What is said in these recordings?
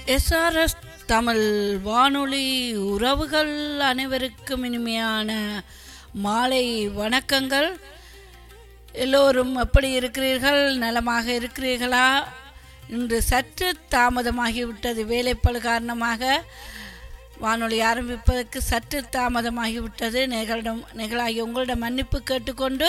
SRS Tamil வானொலி உறவுகள் அனைவருக்கும் இனிமையான மாலை வணக்கங்கள் எல்லோரும் எப்படி இருக்கிறீர்கள் நலமாக இருக்கிறீர்களா இன்று சற்று தாமதமாகிவிட்டது வேலைப்பளு காரணமாக வானொலி ஆரம்பிப்பதற்கு சற்று தாமதமாகிவிட்டது நிகழிடம் நிகழாகி உங்களிடம் மன்னிப்பு கேட்டுக்கொண்டு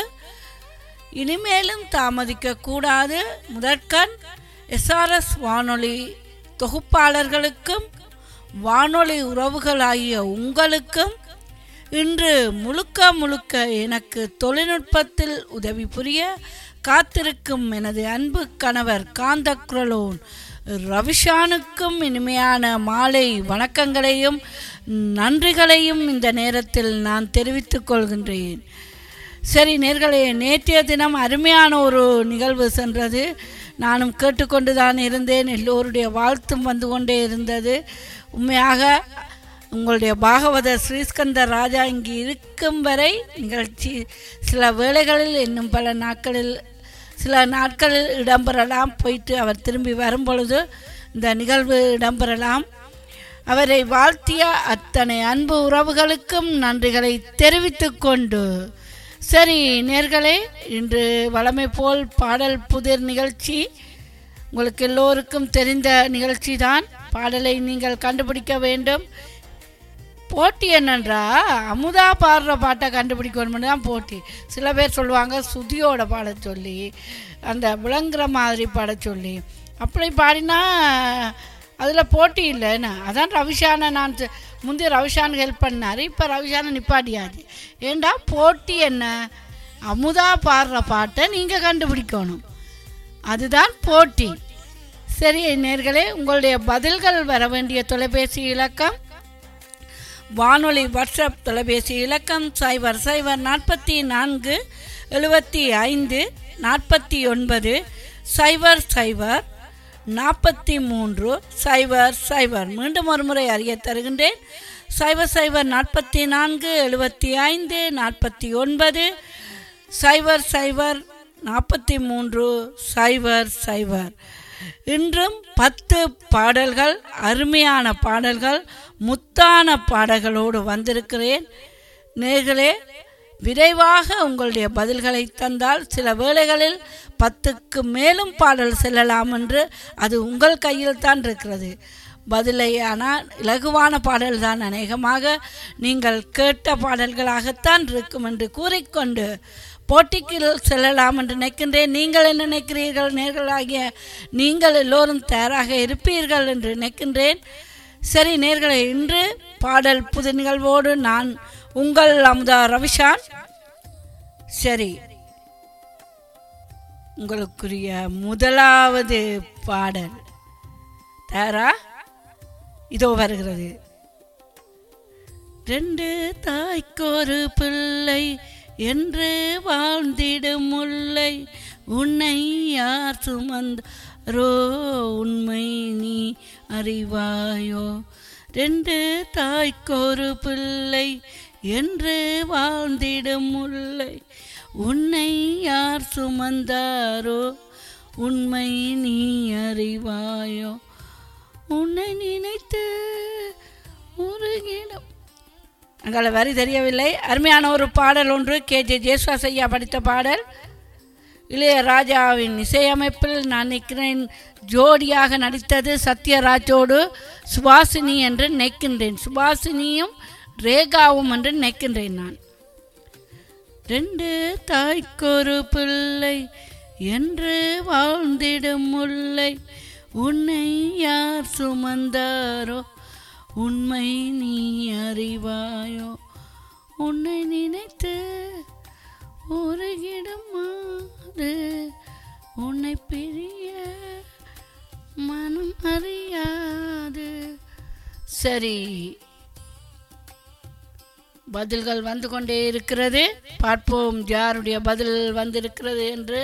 இனிமேலும் தாமதிக்க கூடாது முதற்கண் எஸ்ஆர்எஸ் வானொலி தொகுப்பாளர்களுக்கும் வானொலி உறவுகளாகிய உங்களுக்கும் இன்று முழுக்க முழுக்க எனக்கு தொழில்நுட்பத்தில் உதவி புரிய காத்திருக்கும் எனது அன்பு கணவர் காந்தக்குரலோன் ரவிஷானுக்கும் இனிமையான மாலை வணக்கங்களையும் நன்றிகளையும் இந்த நேரத்தில் நான் தெரிவித்துக் கொள்கின்றேன் சரி நேர்களே நேற்றைய தினம் அருமையான ஒரு நிகழ்வு சென்றது நானும் கேட்டுக்கொண்டு தான் இருந்தேன் எல்லோருடைய வாழ்த்தும் வந்து கொண்டே இருந்தது உண்மையாக உங்களுடைய பாகவத ஸ்ரீஸ்கந்த ராஜா இங்கு இருக்கும் வரை நிகழ்ச்சி சில வேளைகளில் இன்னும் பல நாட்களில் சில நாட்களில் இடம்பெறலாம் போயிட்டு அவர் திரும்பி வரும் பொழுது இந்த நிகழ்வு இடம்பெறலாம் அவரை வாழ்த்திய அத்தனை அன்பு உறவுகளுக்கும் நன்றிகளை தெரிவித்துக் கொண்டு சரி நேர்களே இன்று வளமை போல் பாடல் புதிர் நிகழ்ச்சி உங்களுக்கு எல்லோருக்கும் தெரிந்த நிகழ்ச்சி தான் பாடலை நீங்கள் கண்டுபிடிக்க வேண்டும் போட்டி என்னன்றா அமுதா பாடுற பாட்டை கண்டுபிடிக்கணும்னு தான் போட்டி சில பேர் சொல்லுவாங்க சுதியோட பாட சொல்லி அந்த விளங்குற மாதிரி பாட சொல்லி அப்படி பாடினா அதில் போட்டி இல்லை என்ன அதான் ரவிஷானை நான் சொ- முந்தைய ரவிஷான் ஹெல்ப் பண்ணார் இப்போ ரவிஷானை நிப்பாட்டியாச்சு ஏண்டா போட்டி என்ன அமுதா பாடுற பாட்டை நீங்கள் கண்டுபிடிக்கணும் அதுதான் போட்டி சரி நேர்களே உங்களுடைய பதில்கள் வர வேண்டிய தொலைபேசி இலக்கம் வானொலி வாட்ஸ்அப் தொலைபேசி இலக்கம் சைபர் சைபர் நாற்பத்தி நான்கு எழுபத்தி ஐந்து நாற்பத்தி ஒன்பது சைபர் சைபர் நாற்பத்தி மூன்று சைபர் சைபர் மீண்டும் ஒரு முறை அறிய தருகின்றேன் சைபர் சைபர் நாற்பத்தி நான்கு எழுபத்தி ஐந்து நாற்பத்தி ஒன்பது சைபர் சைபர் நாற்பத்தி மூன்று சைபர் சைபர் இன்றும் பத்து பாடல்கள் அருமையான பாடல்கள் முத்தான பாடல்களோடு வந்திருக்கிறேன் நேர்களே விரைவாக உங்களுடைய பதில்களை தந்தால் சில வேளைகளில் பத்துக்கு மேலும் பாடல் செல்லலாம் என்று அது உங்கள் கையில் தான் இருக்கிறது பதிலை ஆனால் இலகுவான பாடல் தான் அநேகமாக நீங்கள் கேட்ட பாடல்களாகத்தான் இருக்கும் என்று கூறிக்கொண்டு போட்டிக்கு செல்லலாம் என்று நினைக்கின்றேன் நீங்கள் என்ன நினைக்கிறீர்கள் நேர்களாகிய நீங்கள் எல்லோரும் தயாராக இருப்பீர்கள் என்று நினைக்கின்றேன் சரி நேர்களை இன்று பாடல் புது நிகழ்வோடு நான் உங்கள் அமுதா ரவிஷான் சரி உங்களுக்குரிய முதலாவது பாடல் தயாரா இதோ வருகிறது ரெண்டு தாய்க்கொரு பிள்ளை என்று வாழ்ந்திடும் முல்லை உன்னை யார் சுமந்தாரோ உண்மை நீ அறிவாயோ ரெண்டு தாய்க்கொரு பிள்ளை என்று வாழ்ந்திடும் முல்லை உன்னை யார் சுமந்தாரோ உண்மை நீ அறிவாயோ உன்னை நினைத்து உருகிடும் அங்கால வரி தெரியவில்லை அருமையான ஒரு பாடல் ஒன்று கே ஜே ஜேசுவாஸ் ஐயா படித்த பாடல் இளையராஜாவின் இசையமைப்பில் நான் நிற்கிறேன் ஜோடியாக நடித்தது சத்யராஜோடு சுபாசினி என்று நினைக்கின்றேன் சுபாசினியும் ரேகாவும் என்று நினைக்கின்றேன் நான் ரெண்டு தாய்க்கொரு பிள்ளை என்று வாழ்ந்திடும் முல்லை உன்னை யார் சுமந்தாரோ உண்மை நீ அறிவாயோ உன்னை நினைத்து உருகிடமாது உன்னை பிரிய மனம் அறியாது சரி பதில்கள் வந்து கொண்டே இருக்கிறது பார்ப்போம் யாருடைய பதில் வந்திருக்கிறது என்று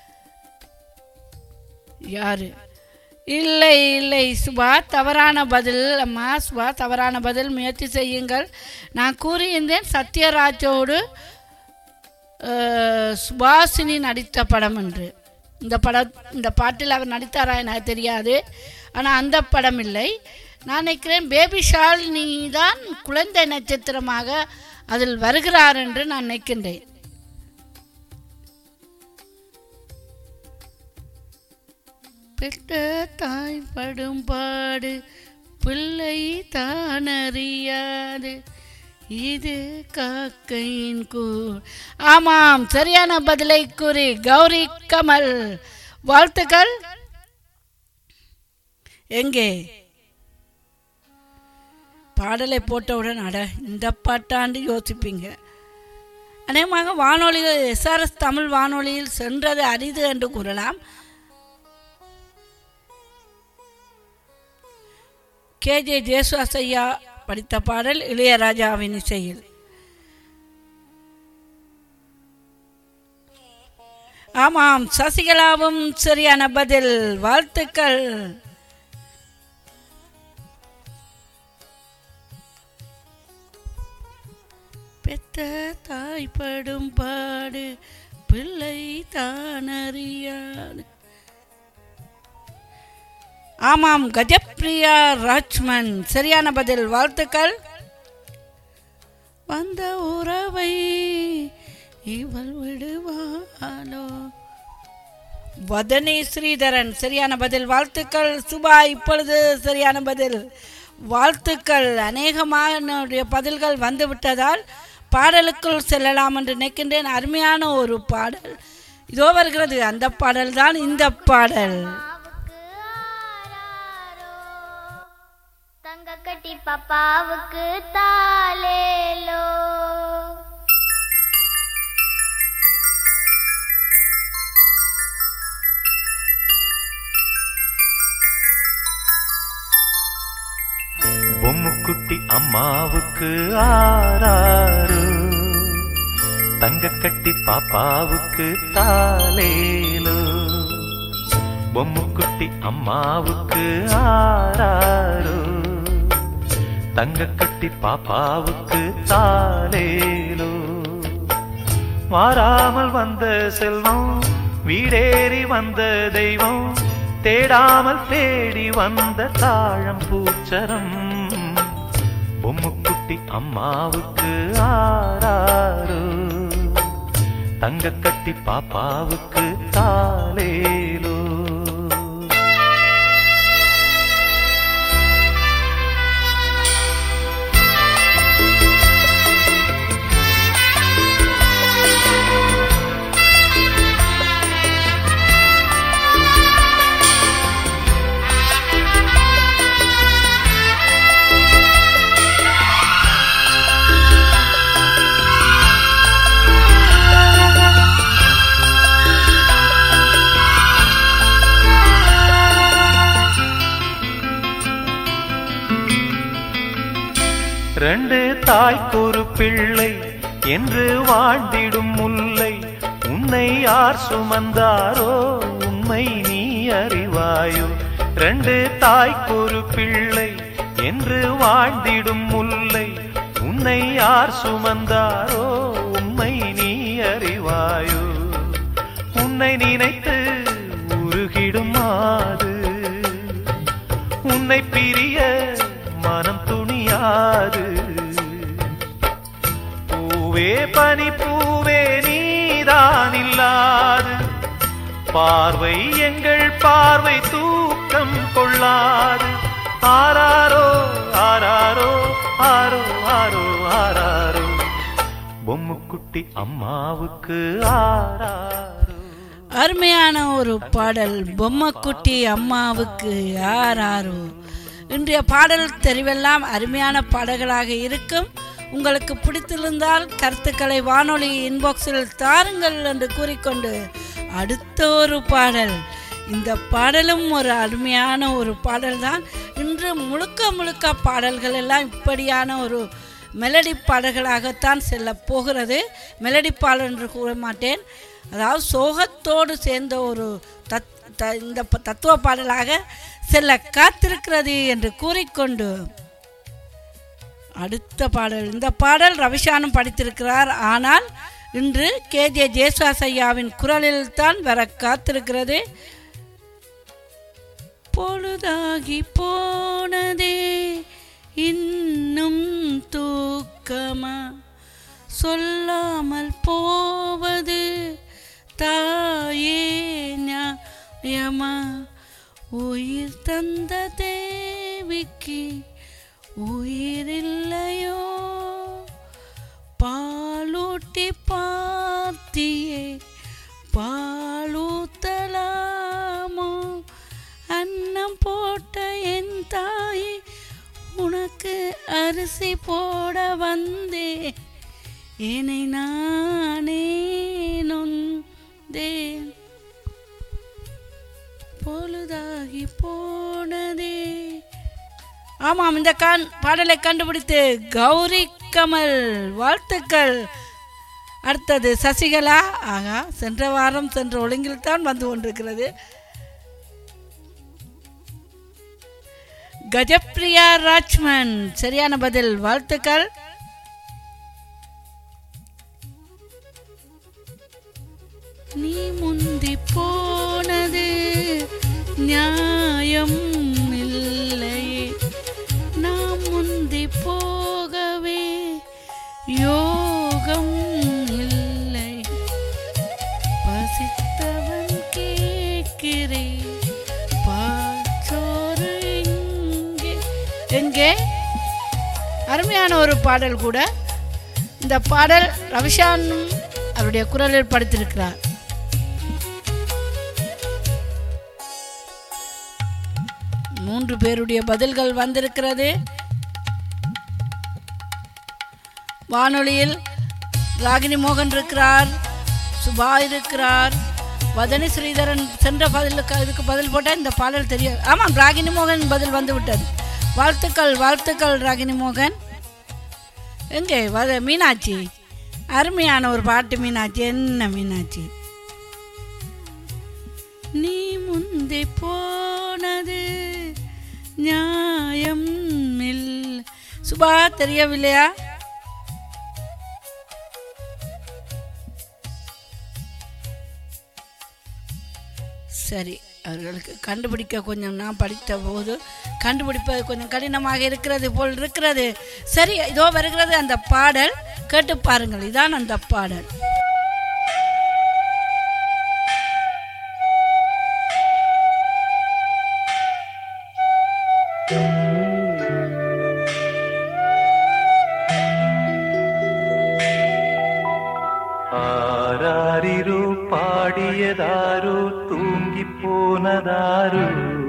யாரு இல்லை இல்லை சுபா தவறான பதில் அம்மா சுபா தவறான பதில் முயற்சி செய்யுங்கள் நான் கூறியிருந்தேன் சத்யராஜோடு அஹ், சுபாசினி நடித்த படம் என்று இந்த பட இந்த பாட்டில் அவர் நடித்தாரா எனக்கு தெரியாது ஆனால் அந்த படம் இல்லை நான் நினைக்கிறேன் பேபி ஷாலினி தான் குழந்தை நட்சத்திரமாக அதில் வருகிறார் என்று நான் நினைக்கின்றேன் பெற்ற தாய் படும் பாடு பிள்ளை தான் அறியாது இது காக்கையின் கூர் ஆமாம் சரியான பதிலை கூறி கௌரி கமல் வாழ்த்துக்கள் எங்கே பாடலை போட்டவுடன் அட இந்த பாட்டாண்டு யோசிப்பீங்க அநேகமாக வானொலியில் எஸ்ஆர்எஸ் தமிழ் வானொலியில் சென்றது அரிது என்று கூறலாம் கேஜே ஜேசுவாஸ் ஐயா படித்த பாடல் இளையராஜாவின் இசையில் ஆமாம் சசிகலாவும் சரியான பதில் வாழ்த்துக்கள் பெத்த தாய் படும் பாடு பிள்ளை தான் அறியாது ஆமாம் கஜப்ரியா ராஜ்மன் சரியான பதில் வாழ்த்துக்கள் வந்த உறவை இவள் விடுவாளோ வதனி ஸ்ரீதரன் சரியான பதில் வாழ்த்துக்கள் சுபா இப்பொழுது சரியான பதில் வாழ்த்துக்கள் அநேகமாக என்னுடைய பதில்கள் வந்து விட்டதால் பாடலுக்குள் செல்லலாம் என்று நினைக்கின்றேன் அருமையான ஒரு பாடல் இதோ வருகிறது அந்த பாடல் தான் இந்த பாடல் தங்க கட்டி பாப்பாவுக்கு தாலேலோ பொம்முக்குட்டி அம்மாவுக்கு ஆறாறு தங்க கட்டி பாப்பாவுக்கு தாலேலோ பொம்முக்குட்டி அம்மாவுக்கு ஆறாறு தங்க கட்டி பாப்பாவுக்கு தாலேலோ மாறாமல் வந்த செல்வம் வீடேறி வந்த தெய்வம் தேடாமல் தேடி வந்த தாழம் பூச்சரம் பொம்முக்குட்டி அம்மாவுக்கு ஆறாறு தங்க கட்டி பாப்பாவுக்கு தாலேலோ ரெண்டு தாய்க்கொரு பிள்ளை என்று வாழ்ந்திடும் முல்லை உன்னை யார் சுமந்தாரோ உண்மை நீ அறிவாயோ ரெண்டு தாய்க்கொரு பிள்ளை என்று வாழ்ந்திடும் முல்லை உன்னை யார் சுமந்தாரோ உண்மை நீ அறிவாயோ உன்னை நினைத்து உருகிடும் மாது உன்னை பிரிய மனம் துணியாது பூவே பனி பூவே நீதான் இல்லாது பார்வை எங்கள் பார்வை தூக்கம் கொள்ளாது ஆராரோ ஆராரோ ஆரோ ஆரோ ஆராரோ பொம்முக்குட்டி அம்மாவுக்கு ஆராரோ அருமையான ஒரு பாடல் பொம்மைக்குட்டி அம்மாவுக்கு யாராரோ இன்றைய பாடல் தெரிவெல்லாம் அருமையான பாடல்களாக இருக்கும் உங்களுக்கு பிடித்திருந்தால் கருத்துக்களை வானொலி இன்பாக்ஸில் தாருங்கள் என்று கூறிக்கொண்டு அடுத்த ஒரு பாடல் இந்த பாடலும் ஒரு அருமையான ஒரு பாடல் தான் இன்று முழுக்க முழுக்க பாடல்கள் எல்லாம் இப்படியான ஒரு மெலடி பாடல்களாகத்தான் செல்ல போகிறது மெலடி பாடல் என்று கூற மாட்டேன் அதாவது சோகத்தோடு சேர்ந்த ஒரு தத் த- இந்த ப- தத்துவ பாடலாக செல்ல காத்திருக்கிறது என்று கூறிக்கொண்டு அடுத்த பாடல் இந்த பாடல் ரவிஷானும் படித்திருக்கிறார் ஆனால் இன்று கே ஜே ஜேசுவாசையாவின் குரலில் தான் வர காத்திருக்கிறது பொழுதாகி போனதே இன்னும் தூக்கமா சொல்லாமல் போவது தாயே நியாயமா உயிர் தந்த தேவிக்கு உயிரில்லையோ பாலூட்டி பார்த்தியே பாலூத்தலாமோ அன்னம் போட்ட என் தாய் உனக்கு அரிசி போட வந்தே என்னை நானே நொந்தேன் பொழுதாகி போனதே ஆமாம் இந்த கான் பாடலை கண்டுபிடித்து கௌரி கமல் வாழ்த்துக்கள் அடுத்தது சசிகலா ஆகா சென்ற வாரம் சென்ற ஒழுங்கில் தான் வந்து கொண்டிருக்கிறது கஜப்ரியா ராஜ்மன் சரியான பதில் வாழ்த்துக்கள் நீ முந்தி போனது நியாயம் இல்லையே நாம் முந்தி போகவே யோகம் இல்லை பசித்தவன் கேட்கிறேன் பாச்சோறு எங்கே எங்கே அருமையான ஒரு பாடல் கூட இந்த பாடல் ரவிஷானும் அவருடைய குரலில் படுத்திருக்கிறார் மூன்று பேருடைய பதில்கள் வந்திருக்கிறது வானொலியில் ராகினி மோகன் இருக்கிறார் சுபா இருக்கிறார் வதனி ஸ்ரீதரன் சென்ற பதிலுக்கு இதுக்கு பதில் போட்டால் இந்த பாடல் தெரியாது ஆமாம் ராகினி மோகன் பதில் வந்து விட்டது வாழ்த்துக்கள் வாழ்த்துக்கள் ராகினி மோகன் எங்கே வத மீனாட்சி அருமையான ஒரு பாட்டு மீனாட்சி என்ன மீனாட்சி நீ முந்தி போனது நியாயம் இல்லை சுபா தெரியவில்லையா சரி அவர்களுக்கு கண்டுபிடிக்க கொஞ்சம் நான் படித்த போது கண்டுபிடிப்பது கொஞ்சம் கடினமாக இருக்கிறது போல் இருக்கிறது சரி இதோ வருகிறது அந்த பாடல் கேட்டு பாருங்கள் இதான் அந்த பாடல் ஆராரிரோ பாடியதாரோ தூங்கி போனதாரோ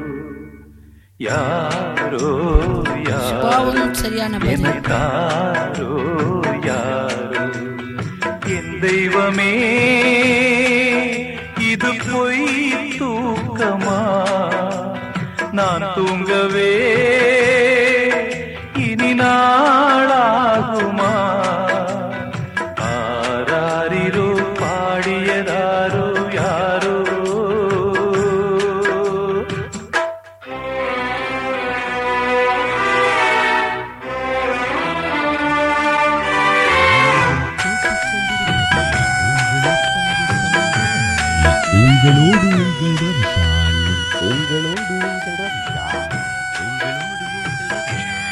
யாரோ யாரோ சுபாவும் சரியான பதில் எனக்காரோ யாரோ என் தெய்வமே இது பொய் தூக்கமா நான் தூங்கவே இனி நாளாகுமா ஆராரிரோ பாடியதாரோ யாரோ உங்களோடு உங்கள் ரவிஷான் உங்களோடு உங்கள் ரவிஷான் உங்களோடு உங்கள் ரவிஷான்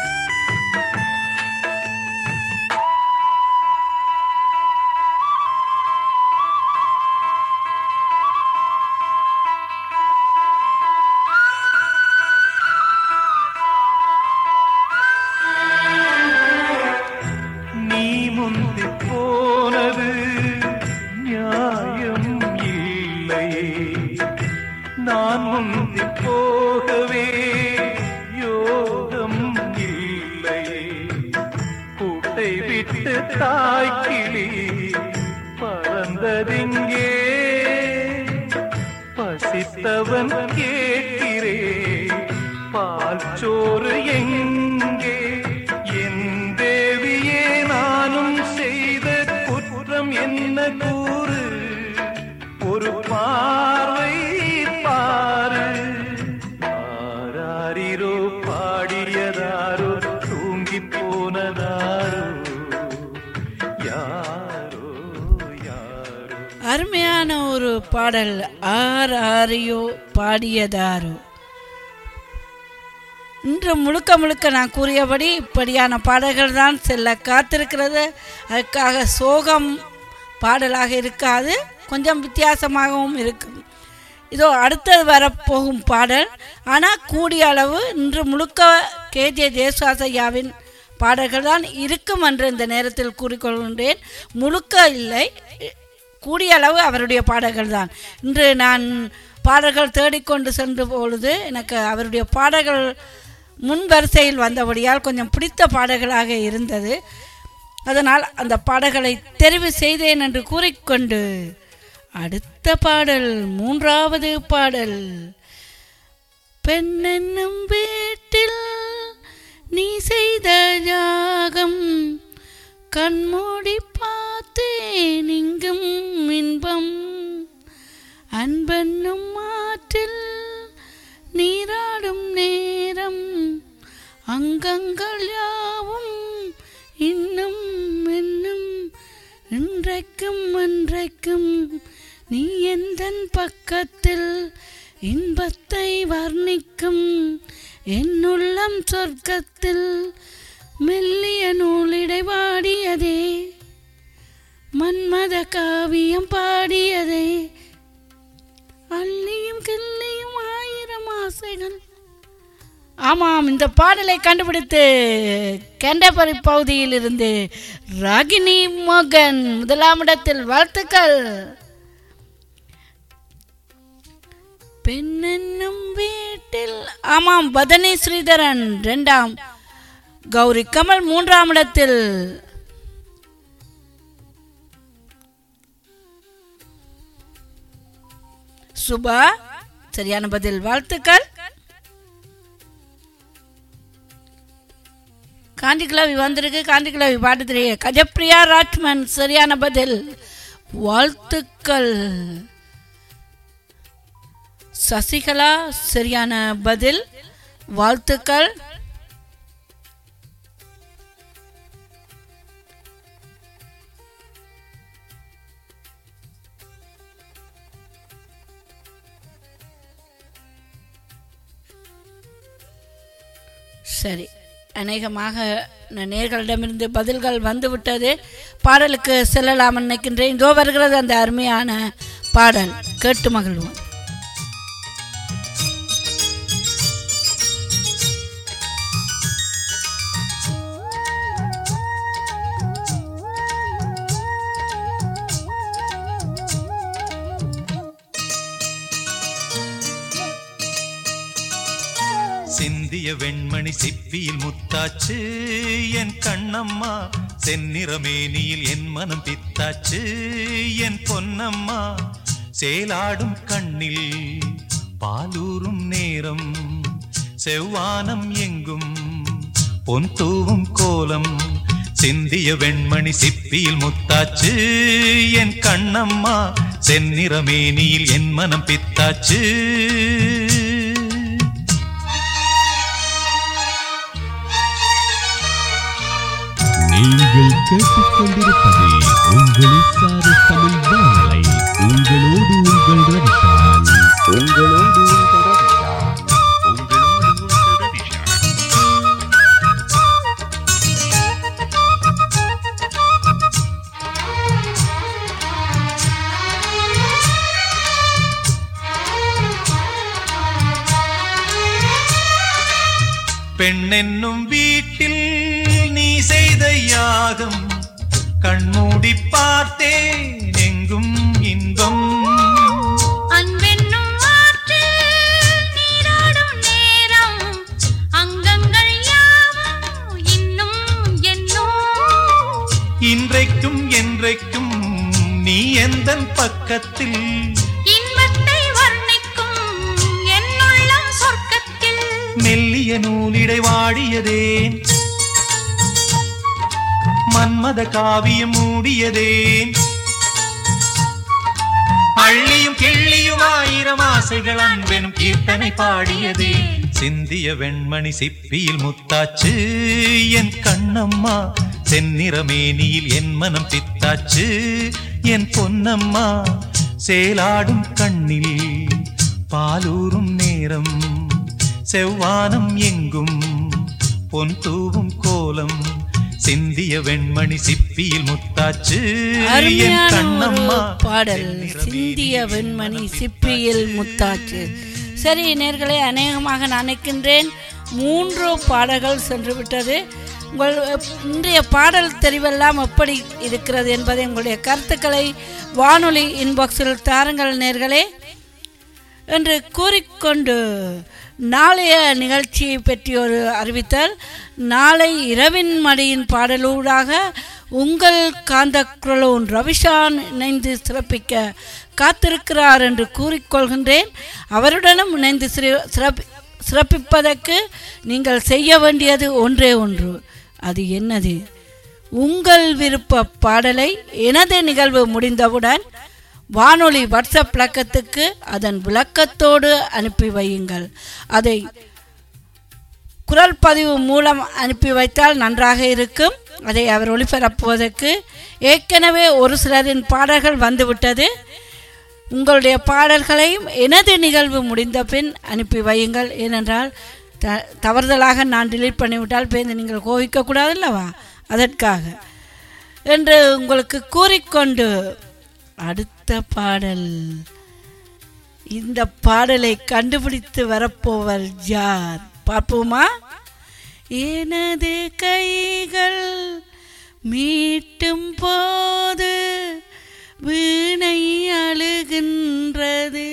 நீ முந்தி போனது நியாயம் இல்லை நான் முந்தி போகவே யோகம் இல்லை கூட்டை விட்டு தாய்க்கிளி பறந்ததிங்கே பசித்தவன் கேட்கிறே பால் சோறு எங்கே என் தேவியே நானும் செய்த குற்றம் என்ன கூறு ஒரு பார்வை பாரு ஆராரிரோ பாடியதாரோ தூங்கி போனதாரோ யாரோ பாடல் ஆர் ஆரியோ பாடியதாரோ இன்று முழுக்க முழுக்க நான் கூறியபடி இப்படியான பாடல்கள் தான் செல்ல காத்திருக்கிறது அதுக்காக சோகம் பாடலாக இருக்காது கொஞ்சம் வித்தியாசமாகவும் இருக்கும் இதோ அடுத்தது வரப்போகும் பாடல் ஆனால் கூடிய அளவு இன்று முழுக்க கேஜே தேசாசையாவின் பாடல்கள் தான் இருக்கும் என்று இந்த நேரத்தில் கூறிக்கொள்கின்றேன் முழுக்க இல்லை கூடிய அளவு அவருடைய பாடல்கள் தான் இன்று நான் பாடல்கள் தேடிக்கொண்டு சென்ற பொழுது எனக்கு அவருடைய பாடல்கள் முன் வரிசையில் வந்தபடியால் கொஞ்சம் பிடித்த பாடல்களாக இருந்தது அதனால் அந்த பாடல்களை தெரிவு செய்தேன் என்று கூறிக்கொண்டு அடுத்த பாடல் மூன்றாவது பாடல் பெண்ணென்னும் வீட்டில் நீ செய்த யாகம் கண்மூடி பார்த்தேன் இங்கும் இன்பம் அன்பென்னும் ஆற்றில் நீராடும் நேரம் அங்கங்கள் யாவும் இன்னும் இன்னும் இன்றைக்கும் அன்றைக்கும் நீ எந்தன் பக்கத்தில் இன்பத்தை வர்ணிக்கும் என்னுள்ளம் சொர்க்கத்தில் மெல்லிய நூலிடை வாடியதே மன்மத காவியம் பாடியதே அள்ளியும் கிள்ளியும் ஆயிரம் ஆசைகள் ஆமாம் இந்த பாடலை கண்டுபிடித்து கெண்டபரி பகுதியில் இருந்து ராகினி மோகன் முதலாம் இடத்தில் வாழ்த்துக்கள் பெண்ணென்னும் வீட்டில் ஆமாம் பதனி ஸ்ரீதரன் இரண்டாம் கௌரி கமல் மூன்றாம் இடத்தில் சுபா சரியான பதில் வாழ்த்துக்கள் காந்தி கிளவி வந்திருக்கு காந்தி கிளவி பாட்டு தெரிய கஜப்ரியா ராஜ்மன் சரியான பதில் வாழ்த்துக்கள் சசிகலா சரியான பதில் வாழ்த்துக்கள் சரி அநேகமாக ந- நேர்களிடமிருந்து பதில்கள் வந்துவிட்டது பாடலுக்கு செல்லலாம் நினைக்கின்றேன் இதோ வருகிறது அந்த அருமையான பாடல் கேட்டு மகிழ்வோம் சிந்திய வெண்மணி சிப்பியில் முத்தாச்சு என் கண்ணம்மா செந்நிறமேனியில் என் மனம் பித்தாச்சு என் பொன்னம்மா சேலாடும் கண்ணில் பாலூரும் நேரம் செவ்வானம் எங்கும் பொன் தூவும் கோலம் சிந்திய வெண்மணி சிப்பியில் முத்தாச்சு என் கண்ணம்மா செந்நிறமேனியில் என் மனம் பித்தாச்சு நீங்கள் கேட்டுக்கொண்டிருப்பது உங்கள் சாரு தமிழ் வானலை உங்களோடு உங்கள் ரவிஷான் உங்களோடு உங்கள் ரவிஷான் உங்களோடு உங்கள் ரவிஷான் பெண்ணென்னும் வீட்டில் நீ செய்த யாகம் கண்மூடி பார்த்தேன் எங்கும் இன்பம் அன்பென்னும் ஆற்றில் நீராடும் நேரம் அங்கங்கள் யாவும் இன்னும் என்னும் இன்றைக்கும் என்றைக்கும் நீ எந்த பக்கத்தில் இன்பத்தை வர்ணிக்கும் என்னுள்ளம் சொர்க்கத்தில் மெல்லிய நூலிடை வாடியதேன் மன்மத காவியம் மூடியதேன் அள்ளியும் கிள்ளியும் ஆயிரம் ஆசைகள் அன்பெனும் கீர்த்தனை பாடியதே சிந்திய வெண்மணி சிப்பியில் முத்தாச்சு என் கண்ணம்மா செந்நிறமேனியில் என் மனம் பித்தாச்சு என் பொன்னம்மா சேலாடும் கண்ணில் பாலூரும் நேரம் செவ்வானம் எங்கும் பொன் தூவும் கோலம் சிந்திய வெண்மணி சிப்பியில் முத்தாச்சு என் அருமையான ஒரு கண்ணம்மா பாடல் சிந்திய வெண்மணி சிப்பியில் முத்தாச்சு சரி நேர்களே அநேகமாக நான் நினைக்கின்றேன் மூன்று பாடல்கள் சென்று விட்டது உங்கள் இன்றைய பாடல் தெரிவெல்லாம் எப்படி இருக்கிறது என்பதை உங்களுடைய கருத்துக்களை வானொலி இன்பாக்ஸில் தாருங்கள் நேர்களே என்று கூறிக்கொண்டு நாளைய நிகழ்ச்சியை பற்றி ஒரு அறிவித்தல் நாளை இரவின் மடியின் பாடலூடாக உங்கள் காந்த குரலோன் ரவிஷான் இணைந்து சிறப்பிக்க காத்திருக்கிறார் என்று கூறிக்கொள்கின்றேன் அவருடனும் இணைந்து சிற- சிறப்பி சிறப்பிப்பதற்கு நீங்கள் செய்ய வேண்டியது ஒன்றே ஒன்று அது என்னது உங்கள் விருப்ப பாடலை எனது நிகழ்வு முடிந்தவுடன் வானொலி வாட்ஸ்அப் பழக்கத்துக்கு அதன் விளக்கத்தோடு அனுப்பி வையுங்கள் அதை குரல் பதிவு மூலம் அனுப்பி வைத்தால் நன்றாக இருக்கும் அதை அவர் ஒளிபரப்புவதற்கு ஏற்கனவே ஒரு சிலரின் பாடல்கள் வந்துவிட்டது உங்களுடைய பாடல்களையும் எனது நிகழ்வு முடிந்த பின் அனுப்பி வையுங்கள் ஏனென்றால் த தவறுதலாக நான் டிலீட் பண்ணிவிட்டால் பேருந்து நீங்கள் கோவிக்கக்கூடாது அல்லவா அதற்காக என்று உங்களுக்கு கூறிக்கொண்டு அடுத்த பாடல் இந்த பாடலை கண்டுபிடித்து வரப்போவர் யார் பார்ப்போமா எனது கைகள் மீட்டும் போது வீணை அழுகின்றது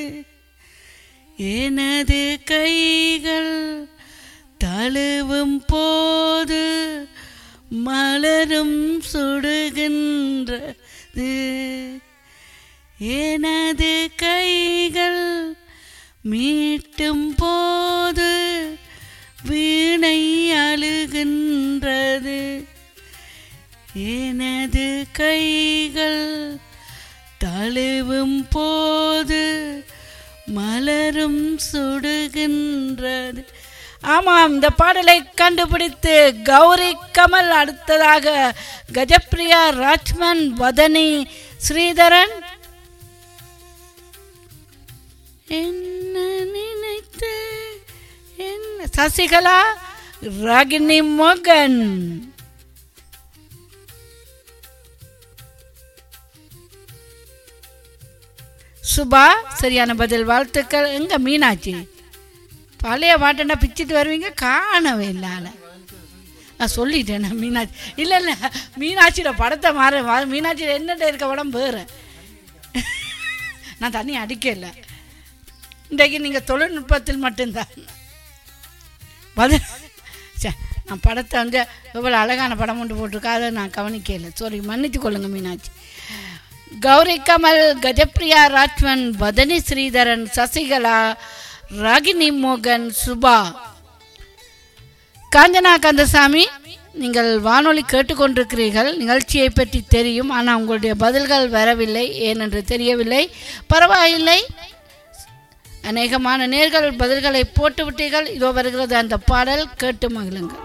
எனது கைகள் தழுவும் போது மலரும் சுடுகின்றது எனது கைகள் மீட்டும் போது வீணை அழுகின்றது எனது கைகள் தழுவும் போது மலரும் சுடுகின்றது ஆமாம் இந்த பாடலை கண்டுபிடித்து கௌரி கமல் அடுத்ததாக கஜப்ரியா ராஜ்மன் வதனி ஸ்ரீதரன் என்ன நினைத்து என்ன சசிகலா ராகினி மோகன் சுபா சரியான பதில் வாழ்த்துக்கள் எங்க மீனாட்சி பழைய பாட்டை பிச்சுட்டு வருவீங்க காணவே இல்லை ஆளை. நான் சொல்லிட்டேன் நான் மீனாட்சி இல்லை இல்லை மீனாட்சியோட படத்தை மாற மா- மீனாட்சியோட என்னட்ட இருக்க படம் வேறு நான் தண்ணி அடிக்கல இன்றைக்கு நீங்கள் தொழில்நுட்பத்தில் மட்டும்தான் பதில் சே நான் படத்தை வந்து எவ்வளோ அழகான படம் ஒன்று போட்டிருக்கா அதை நான் கவனிக்கல சாரி மன்னித்து கொள்ளுங்க மீனாட்சி கௌரி கமல் கஜப்ரியா ராஜ்மன் வதனி ஸ்ரீதரன் சசிகலா ராகினி மோகன் சுபா காஞ்சனா கந்தசாமி நீங்கள் வானொலி கேட்டுக்கொண்டிருக்கிறீர்கள் நிகழ்ச்சியை பற்றி தெரியும் ஆனால் உங்களுடைய பதில்கள் வரவில்லை ஏனென்று தெரியவில்லை பரவாயில்லை அநேகமான நேர்கள் பதில்களை போட்டுவிட்டீர்கள் இதோ வருகிறது அந்த பாடல் கேட்டு மகிழுங்கள்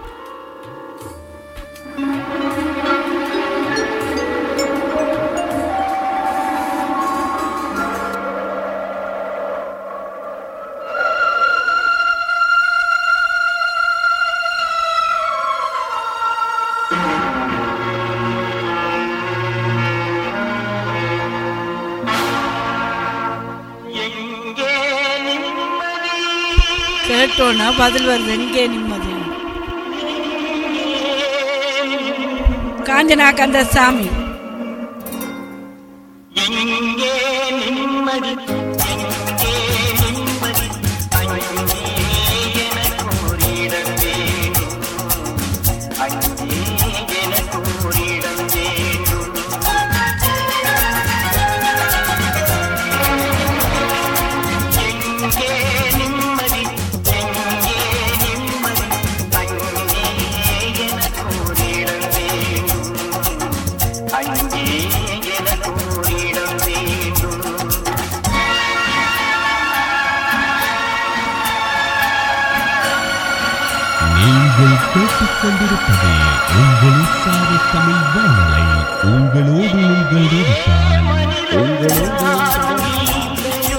கேட்டோன்னா பதில் வருது எங்கே நிம்மதி காஞ்சனா கந்தசாமி அங்கே எனக்கு ஓரிடம் வேண்டும் நீங்கள் கேட்டுக்கொண்டிருப்பது உங்கள் சார தமிழ் வானலை உங்களோடு உங்கள் ரவிஷான் உங்களோடு உங்கள்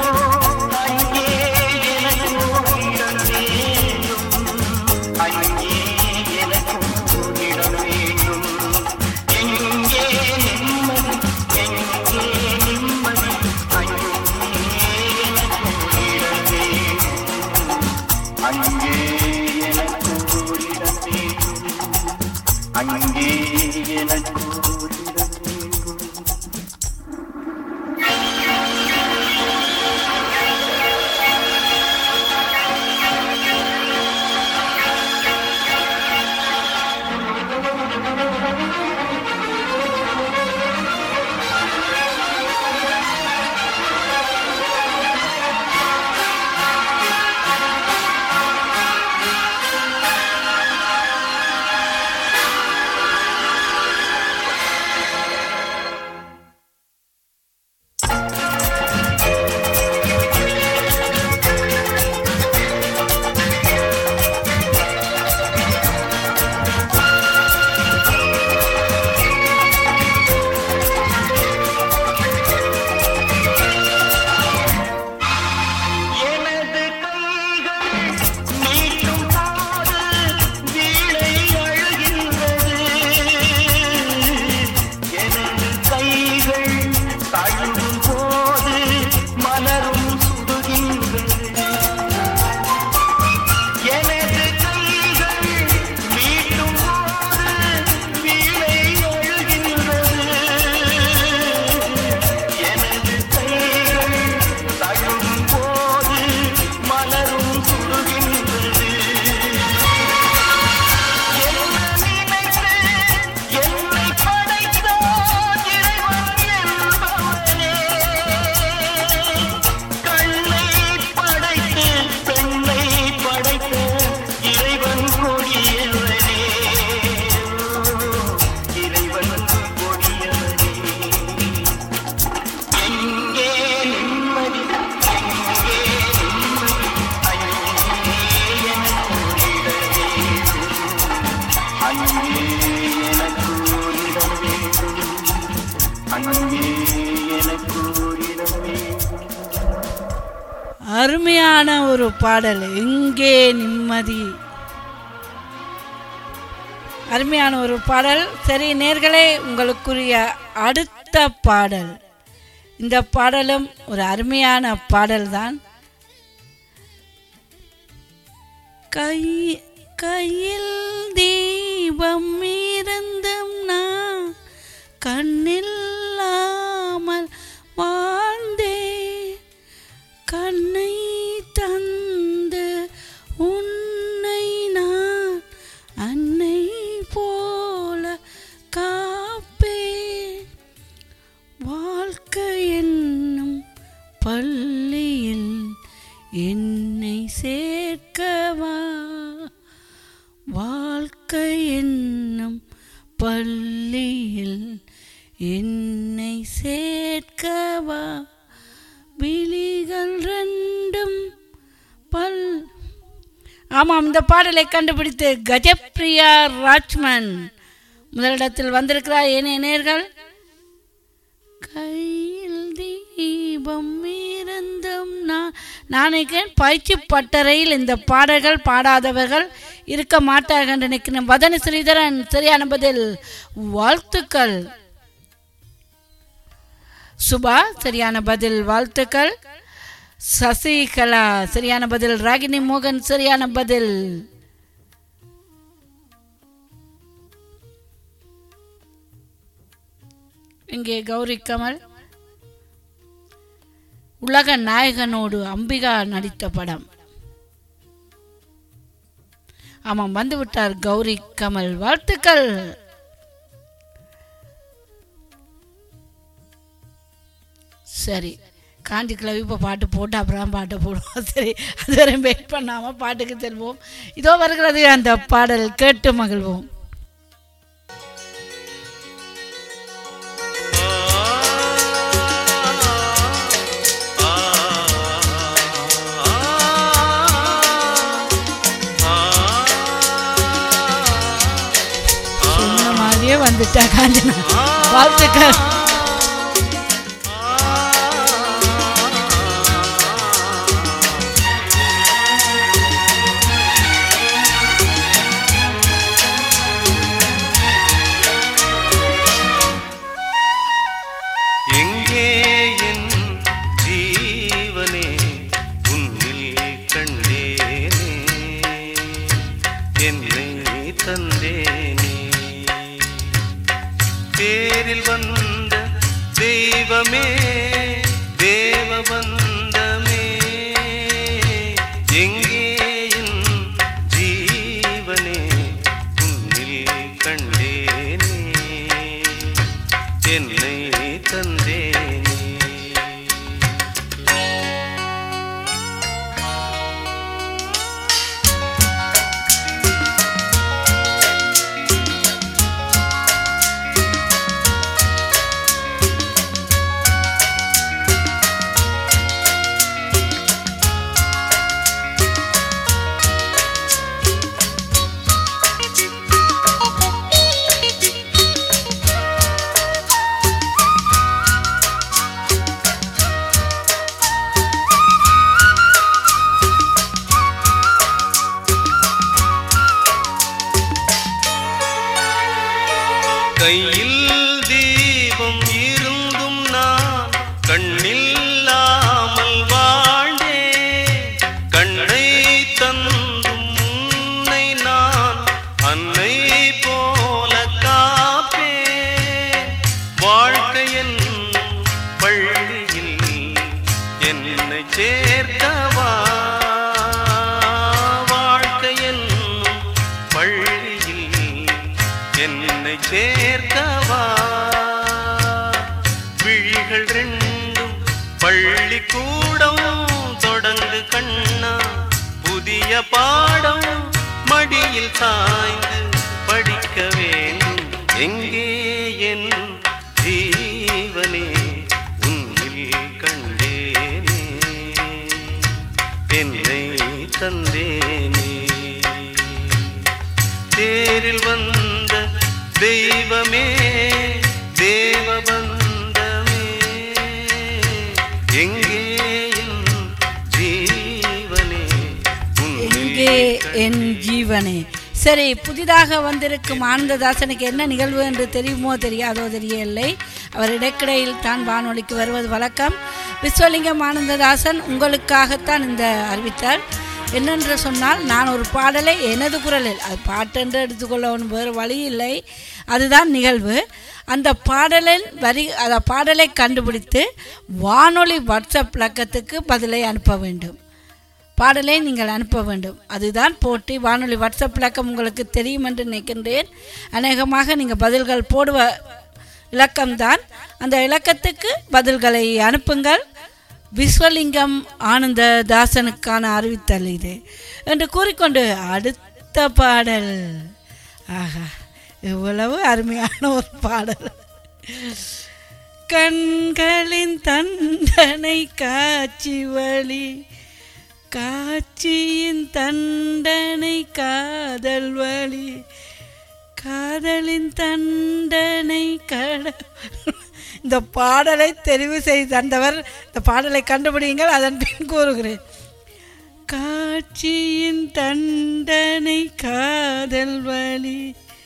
அங்கே எனக்கு ஓரிடம் வேண்டும் அங்கே எனக்கு ஓரிடம் வேண்டும் எனது கைகள் நீட்டும் போது வீணை அழுகின்றது எனது கைகள் தழுவும் போது மலரும் சுடுகின்றது எனது கைகள் மீட்டும் போது வீணை அழுகின்றது எனது கைகள் தழுவும் போது மலரும் சுடுகின்றது என்ன நினைத்து என்னை படைத்தான் இறைவன் என்பவனே கண்ணை படைத்து பெண்ணை படைத்த இறைவன் கொடியவனே இறைவன் கொடியவனே எங்கே நிம்மதி எங்கே நிம்மதி அங்கே எனக்கு ஓரிட வேண்டும் அங்கே எனக்கு ஓரிடம் வேண்டும் அங்கே எனக்கு ஓரிடம் வேண்டும் அருமையான ஒரு பாடல் எங்கே நிம்மதி அருமையான ஒரு பாடல் சரி நேர்களே உங்களுக்குரிய அடுத்த பாடல் இந்த பாடலும் ஒரு அருமையான பாடல்தான் கை கையில் தீபம் இருந்தும் நான் கண்ணில்லாமல் வாழ்ந்தேன் கண்ணை தந்து உன்னை நான் அன்னை போல காப்பேன் வாழ்க்கை என்னும் பள்ளியில் என்னை சேர்க்கவா வாழ்க்கை என்னும் பள்ளியில் என்னை சேர்க்கவா விழிகள் ரெண்டும் பல் ஆமாம் இந்த பாடலை கண்டுபிடித்து கஜப்ரியா ராஜ்மன் முதலிடத்தில் வந்திருக்கிறார் ஏனைய நேர்கள் கையில் தீபம் இருந்தும் நான் நாளைக்கேன் பயிற்சி பட்டறையில் இந்த பாடல்கள் பாடாதவர்கள் இருக்க மாட்டார்கள் என்று நினைக்கிறேன் வதன ஸ்ரீதரன் சரியான பதில் வாழ்த்துக்கள் சுபா சரியான பதில் வாழ்த்துக்கள் சசிகலா சரியான பதில் ராகினி மோகன் சரியான பதில் இங்கே கௌரி கமல் உலக நாயகனோடு அம்பிகா நடித்த படம் ஆமாம் வந்து விட்டார் கௌரி கமல் வாழ்த்துக்கள் சரி காந்தி கிளவி இப்போ பாட்டு போட்டு அப்புறம் பாட்டு போடுவோம் சரி அது வரை வெயிட் பண்ணாமல் பாட்டுக்கு செல்வோம் இதோ வருகிறது அந்த பாடல் கேட்டு மகிழ்வோம் ஆ வந்துட்டா காஞ்சனா வாழ்த்துக்கள் எங்கே என் ஜீவனே உன்னில் கண்டேனே என்னை தந்தேனே பேரில் வந்த தெய்வமே தேவ பந்தமே எங்கே என் ஜீவனே உன்னில் கண்டேனே என்னை தந்தேனே கையில் தீபம் இருந்தும் நான் கண்ணில்லாமல் வாழ்ந்தேன் கண்ணை தந்தும் உன்னை நான் அன்னை போல காப்பேன் வாழ்க்கை என்னும் பள்ளியில் என்னை சேர்க்கவா வாழ்க்கை என்னும் பள்ளியில் என்னை சேர்க்கவா விழிகள் ரெண்டும் பள்ளிக்கூடம் தொடங்கு கண்ணா புதிய பாடம் மடியில் சாய்ந்து படிக்க வேண்டும் எங்கே என் ஜீவனே உன்னில் கண்டேனே என்னை தந்தேனே தேரில் வந்த தெய்வமே தேவ பந்தமே எங்கே என் ஜீவனே எங்கே என் ஜீவனே சரி புதிதாக வந்திருக்கும் ஆனந்ததாசனுக்கு என்ன நிகழ்வு என்று தெரியுமோ தெரியாதோ தெரியவில்லை அவர் இடைக்கிடையில் தான் வானொலிக்கு வருவது வழக்கம் விஸ்வலிங்கம் ஆனந்ததாசன் உங்களுக்காகத்தான் இந்த அறிவித்தார் என்னென்று சொன்னால் நான் ஒரு பாடலை எனது குரலில் அது பாட்டென்று எடுத்துக்கொள்ள ஒன்றும் வேறு வழி இல்லை அதுதான் நிகழ்வு அந்த பாடலின் வரி அந்த பாடலை கண்டுபிடித்து வானொலி வாட்ஸ்அப் இலக்கத்துக்கு பதிலை அனுப்ப வேண்டும் பாடலை நீங்கள் அனுப்ப வேண்டும் அதுதான் போட்டி வானொலி வாட்ஸ்அப் இலக்கம் உங்களுக்கு தெரியும் என்று நினைக்கின்றேன் அநேகமாக நீங்கள் பதில்கள் போடுவ இலக்கம்தான் அந்த இலக்கத்துக்கு பதில்களை அனுப்புங்கள் விஸ்வலிங்கம் ஆனந்த தாசனுக்கான அறிவித்தல் இது என்று கூறிக்கொண்டு அடுத்த பாடல் ஆஹா இவ்வளவு அருமையான ஒரு பாடல் கண்களின் தண்டனை காட்சி வழி காட்சியின் தண்டனை காதல் வழி காதலின் தண்டனை கட இந்த பாடலை தெரிவு செய்து தந்தவர் இந்த பாடலை கண்டுபிடியுங்கள் அதன் பின் கூறுகிறேன் காட்சியின் தண்டனை காதல் வழி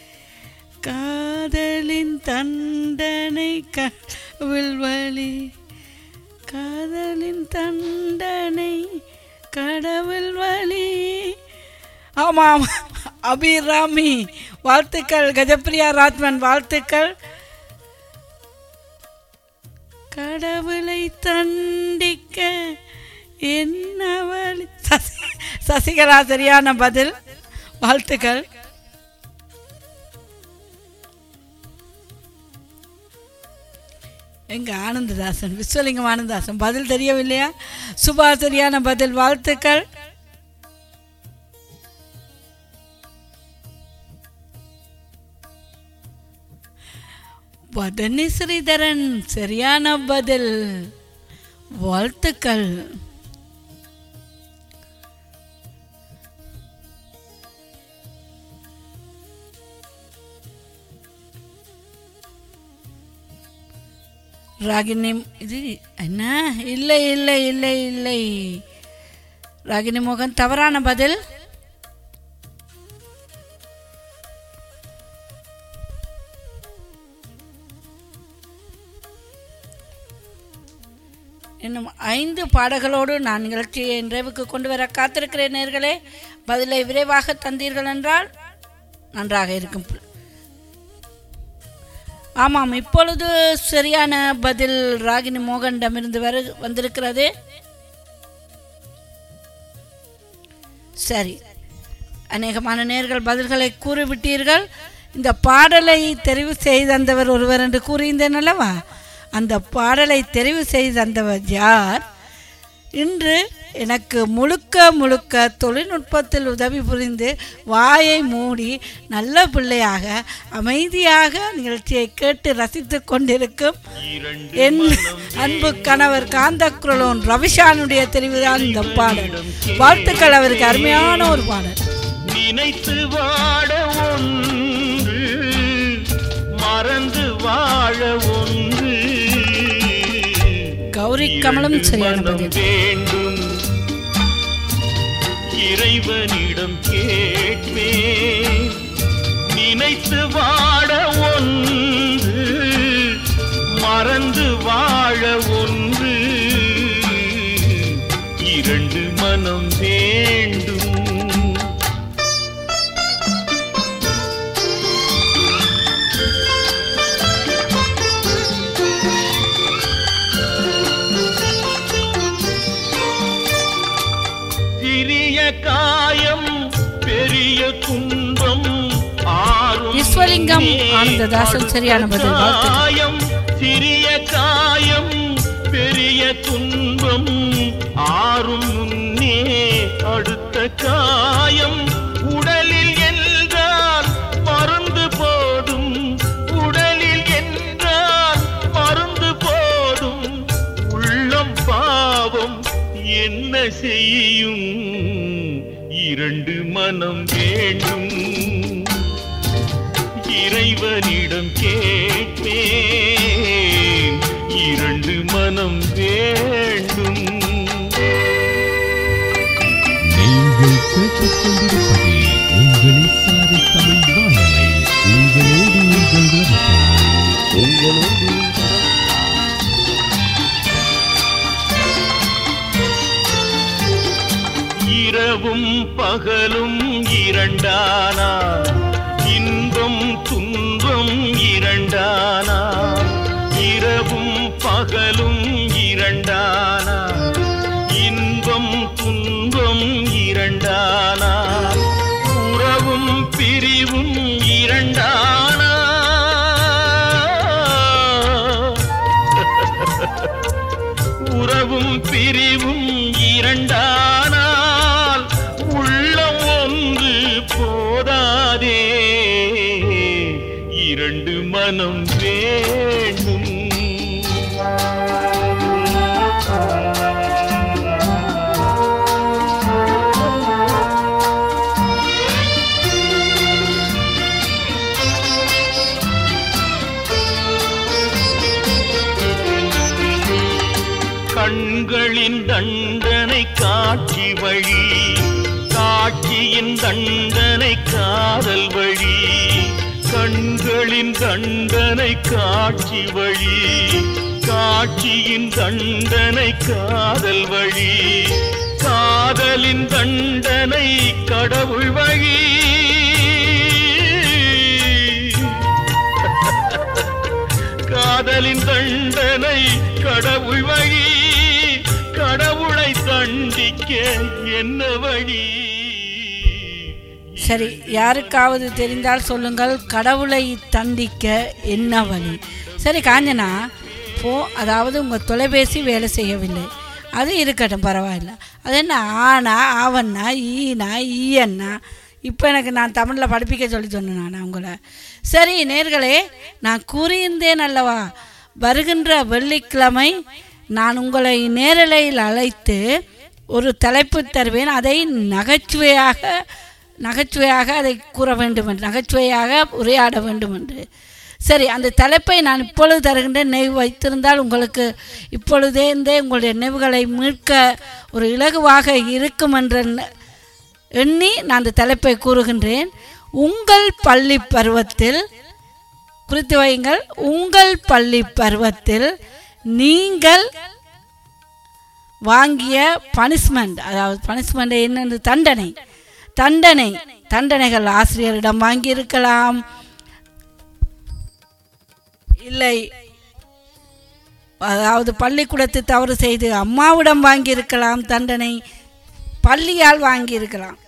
காதலின் தண்டனை கவில் வழி காதலின் தண்டனை கடவுள் வழி ஆமாம் அபிராமி வாழ்த்துக்கள் கஜப்பிரியா ராத்மன் வாழ்த்துக்கள் கடவுளை தண்டிக்க என்ன வழி சசி- சசிகலா சரியான பதில் வாழ்த்துக்கள் எங்க ஆனந்ததாசன் விஸ்வலிங்கம் ஆனந்ததாசன் பதில் தெரியவில்லையா சுபா சரியான பதில் வாழ்த்துக்கள் வதனி ஸ்ரீதரன் சரியான பதில் வாழ்த்துக்கள் ராகினி இது என்ன இல்லை இல்லை இல்லை இல்லை ராகினி மோகன் தவறான பதில் இன்னும் ஐந்து பாடல்களோடு நான் நிகழ்ச்சியை நிறைவுக்கு கொண்டு வர காத்திருக்கிறேன் நேர்களே பதிலை விரைவாக தந்தீர்கள் என்றால் நன்றாக இருக்கும் ஆமாம் இப்பொழுது சரியான பதில் ராகினி மோகனிடமிருந்து வரு வந்திருக்கிறது சரி அநேகமான நேர்கள் பதில்களை கூறிவிட்டீர்கள் இந்த பாடலை தெரிவு செய்து தந்தவர் ஒருவர் என்று கூறியிருந்தேன் அல்லவா அந்த பாடலை தெரிவு செய்து தந்தவர் யார் இன்று எனக்கு முழுக்க முழுக்க தொழில்நுட்பத்தில் உதவி புரிந்து வாயை மூடி நல்ல பிள்ளையாக அமைதியாக நிகழ்ச்சியை கேட்டு ரசித்து கொண்டிருக்கும் என் அன்பு கணவர் காந்தக்குரலோன் ரவிஷானுடைய தெரிவுதான் இந்த பாடல் வாழ்த்துக்கள் அவருக்கு அருமையான ஒரு பாடல் நினைத்து வாழ ஒன்று மறந்து வாழ ஒன்று கௌரி கமலம் சரியான மனம் பதில் வேண்டும் இறைவனிடம் கேட்பேன் நினைத்து வாழ ஒன்று மறந்து வாழ ஒன்று இரண்டு மனம் வேண்டும் சிறிய காயம் பெரிய துன்பம் ஆறும் விஸ்வலிங்கம் ஆனந்ததாசன் சரியான பதில் வாழ்த்துக்கள் காயம் சிறிய காயம் பெரிய துன்பம் ஆறும் முன்னே அடுத்த காயம் உடலில் என்றால் மருந்து போதும் உடலில் என்றால் மருந்து போதும் உள்ளம் பாவம் என்ன செய்யும் இரண்டு மனம் வேண்டும் இறைவனிடம் கேட்பேன் இரண்டு மனம் வேண்டும் நீங்கள் கேட்டுக்கொண்டிருப்பது உங்கள் சாரி தமிழ் வானலை உங்களோடு உங்கள் ரவிதான் உங்களோடு இரவும் பகலும் இரண்டானா இன்பம் துன்பம் இரண்டானா இரவும் பகலும் இரண்டானா இன்பம் துன்பம் இரண்டானா உறவும் பிரிவும் இரண்டானா உறவும் பிரிவும் இரண்டானால் உள்ளம் ஒன்று போதாதே இரண்டு மனம் வேண்டும் கண்களின் தண்டனை காட்சி வழி காட்சியின் தண்டனை காதல் வழி கண்களின் தண்டனை காட்சி வழி காட்சியின் தண்டனை காதல் வழி காதலின் தண்டனை கடவுள் வழி காதலின் தண்டனை கடவுள் வழி கடவுளை தண்டிக்க என்ன வழி சரி யாருக்காவது தெரிந்தால் சொல்லுங்கள் கடவுளை தண்டிக்க என்ன வழி சரி காஞ்சனா போ அதாவது உங்கள் தொலைபேசி வேலை செய்யவில்லை அது இருக்கட்டும் பரவாயில்ல அது என்ன ஆனா ஆவண்ணா ஈனா ஈயண்ணா இப்போ எனக்கு நான் தமிழில் படிப்பிக்க சொல்லி சொன்னேன் நான் உங்களை சரி நேர்களே நான் கூறியிருந்தேன் அல்லவா வருகின்ற வெள்ளிக்கிழமை நான் உங்களை நேரலையில் அழைத்து ஒரு தலைப்பு தருவேன் அதை நகைச்சுவையாக நகைச்சுவையாக அதை கூற வேண்டும் என்று நகைச்சுவையாக உரையாட வேண்டும் என்று சரி அந்த தலைப்பை நான் இப்பொழுது தருகின்ற நினைவு வைத்திருந்தால் உங்களுக்கு இப்பொழுதே இருந்தே உங்களுடைய நினைவுகளை மீட்க ஒரு இலகுவாக இருக்கும் என்ற ந- எண்ணி நான் அந்த தலைப்பை கூறுகின்றேன் உங்கள் பள்ளி பருவத்தில் குறித்து வையுங்கள் உங்கள் பள்ளி பருவத்தில் நீங்கள் வாங்கிய பனிஷ்மெண்ட் அதாவது பனிஷ்மெண்ட் என்னென்று தண்டனை தண்டனை தண்டனைகள் ஆசிரியரிடம் வாங்கியிருக்கலாம் இல்லை அதாவது பள்ளிக்கூடத்தை தவறு செய்து அம்மாவிடம் வாங்கியிருக்கலாம் தண்டனை பள்ளியால் வாங்கியிருக்கலாம்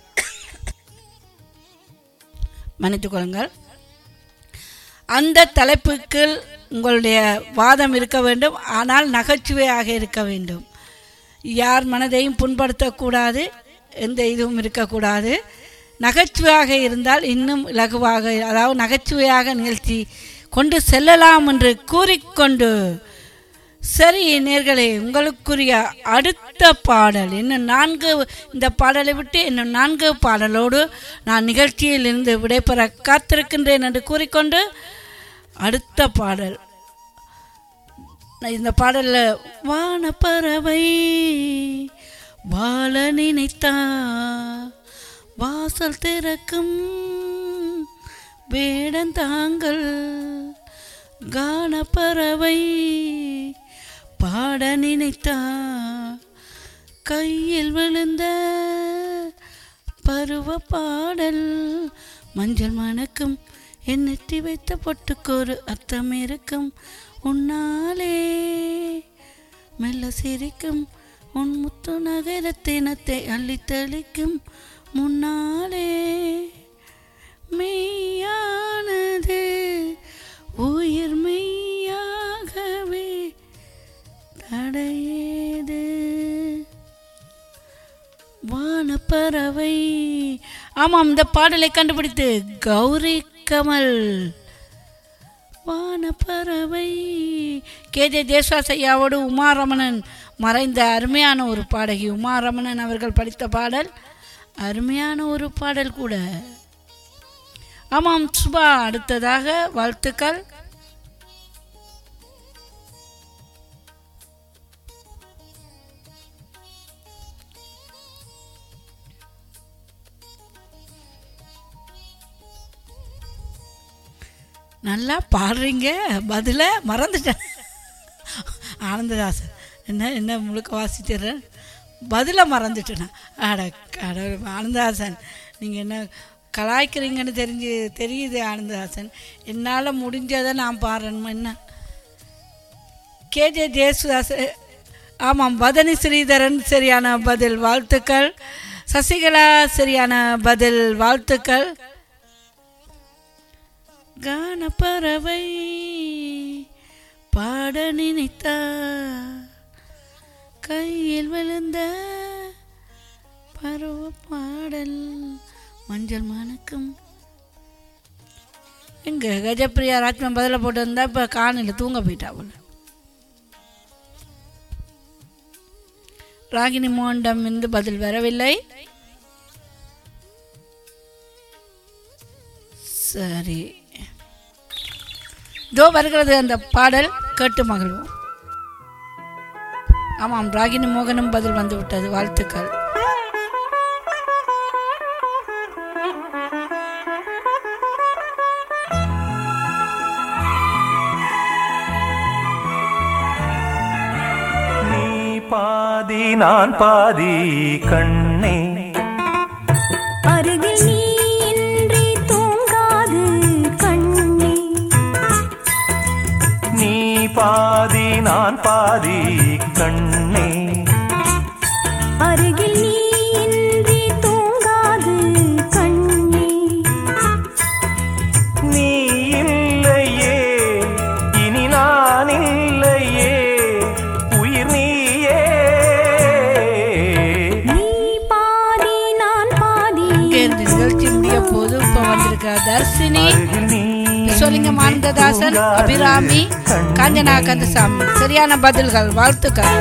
மன்னித்துக் கொள்ளுங்கள் அந்த தலைப்புக்கு உங்களுடைய வாதம் இருக்க வேண்டும் ஆனால் நகைச்சுவையாக இருக்க வேண்டும் யார் மனதையும் புண்படுத்தக்கூடாது எந்த இதுவும் இருக்கக்கூடாது நகைச்சுவையாக இருந்தால் இன்னும் இலகுவாக அதாவது நகைச்சுவையாக நிகழ்ச்சி கொண்டு செல்லலாம் என்று கூறிக்கொண்டு சரி நேர்களே உங்களுக்குரிய அடுத்த பாடல் இன்னும் நான்கு இந்த பாடலை விட்டு இன்னும் நான்கு பாடலோடு நான் நிகழ்ச்சியில் இருந்து விடைபெற காத்திருக்கின்றேன் என்று கூறிக்கொண்டு அடுத்த பாடல் நான் இந்த பாடலில் வானப்பறவை வாழ நினைத்தா வாசல் திறக்கும் வேடந்தாங்கள் கானப்பறவை பாட நினைத்தா கையில் விழுந்த பருவ பாடல் மஞ்சள் மணக்கும் எண்ணெட்டி வைத்த பொட்டுக்கொரு அர்த்தம் இருக்கும் உன்னாலே மெல்ல சிரிக்கும் உன் முத்து நகரத்தினத்தை அள்ளித் தெளிக்கும் முன்னாலே மெய்யானது உயிர் மெய்யாகவே தடையேது வானப்பறவை ஆமாம் இந்த பாடலை கண்டுபிடித்து கௌரி கமல் வானப்பறவை கேஜே தேசாஸ் ஐயாவோடு உமாரமணன் மறைந்த அருமையான ஒரு பாடகி உமாரமணன் அவர்கள் படித்த பாடல் அருமையான ஒரு பாடல் கூட ஆமாம் சுபா அடுத்ததாக வாழ்த்துக்கள் நல்லா பாடுறீங்க பதில மறந்துட்டேன் ஆனந்ததாசன் என்ன என்ன முழுக்க வாசிச்சிடுறேன் பதில மறந்துட்டேன் அட கடவுள் ஆனந்ததாசன் நீங்கள் என்ன கலாய்க்கிறீங்கன்னு தெரிஞ்சு தெரியுது ஆனந்ததாசன் என்னால் முடிஞ்சதை நான் பாடுறேன் என்ன கேஜே ஜேசுதாஸ் ஆமாம் பதனி ஸ்ரீதரன் சரியான பதில் வாழ்த்துக்கள் சசிகலா சரியான பதில் வாழ்த்துக்கள் கானப்பறவை பாட நினைத்தா கையில் விழுந்த பருவ பாடல் மஞ்சள் மணக்கும் எங்க கஜப்பிரியா ராஜ்மன் பதில போட்டு வந்தா இப்போ காணில் தூங்க போயிட்டா போல ராகினி மோண்டம் இருந்து பதில் வரவில்லை சரி இதோ வருகிறது அந்த பாடல் கேட்டு மகிழ்வோம் ஆமாம் ராகினி மோகனும் பதில் வந்து விட்டது வாழ்த்துக்கள் நீ பாதி நான் பாதி கண்ணே அருகில் நீ இன்றி தூங்காது கண்ணே நீ பாதி நான் பாதி கண்ணே அருகில் நீ இன்றி தூங்காது கண்ணே நீ இல்லையே இனி நான் இல்லையே உயிர் நீயே நீ பாதி நான் பாதி இங்கே இந்த நிகழ்ச்சி முடிய போது இப்போ வந்திருக்க தர்சினி அருகில் நீ சொல்லிங்க மானந்ததாசன் அபிராமி காஞ்சனா கந்தசாமி சரியான பதில்கள் வாழ்த்துக்கள்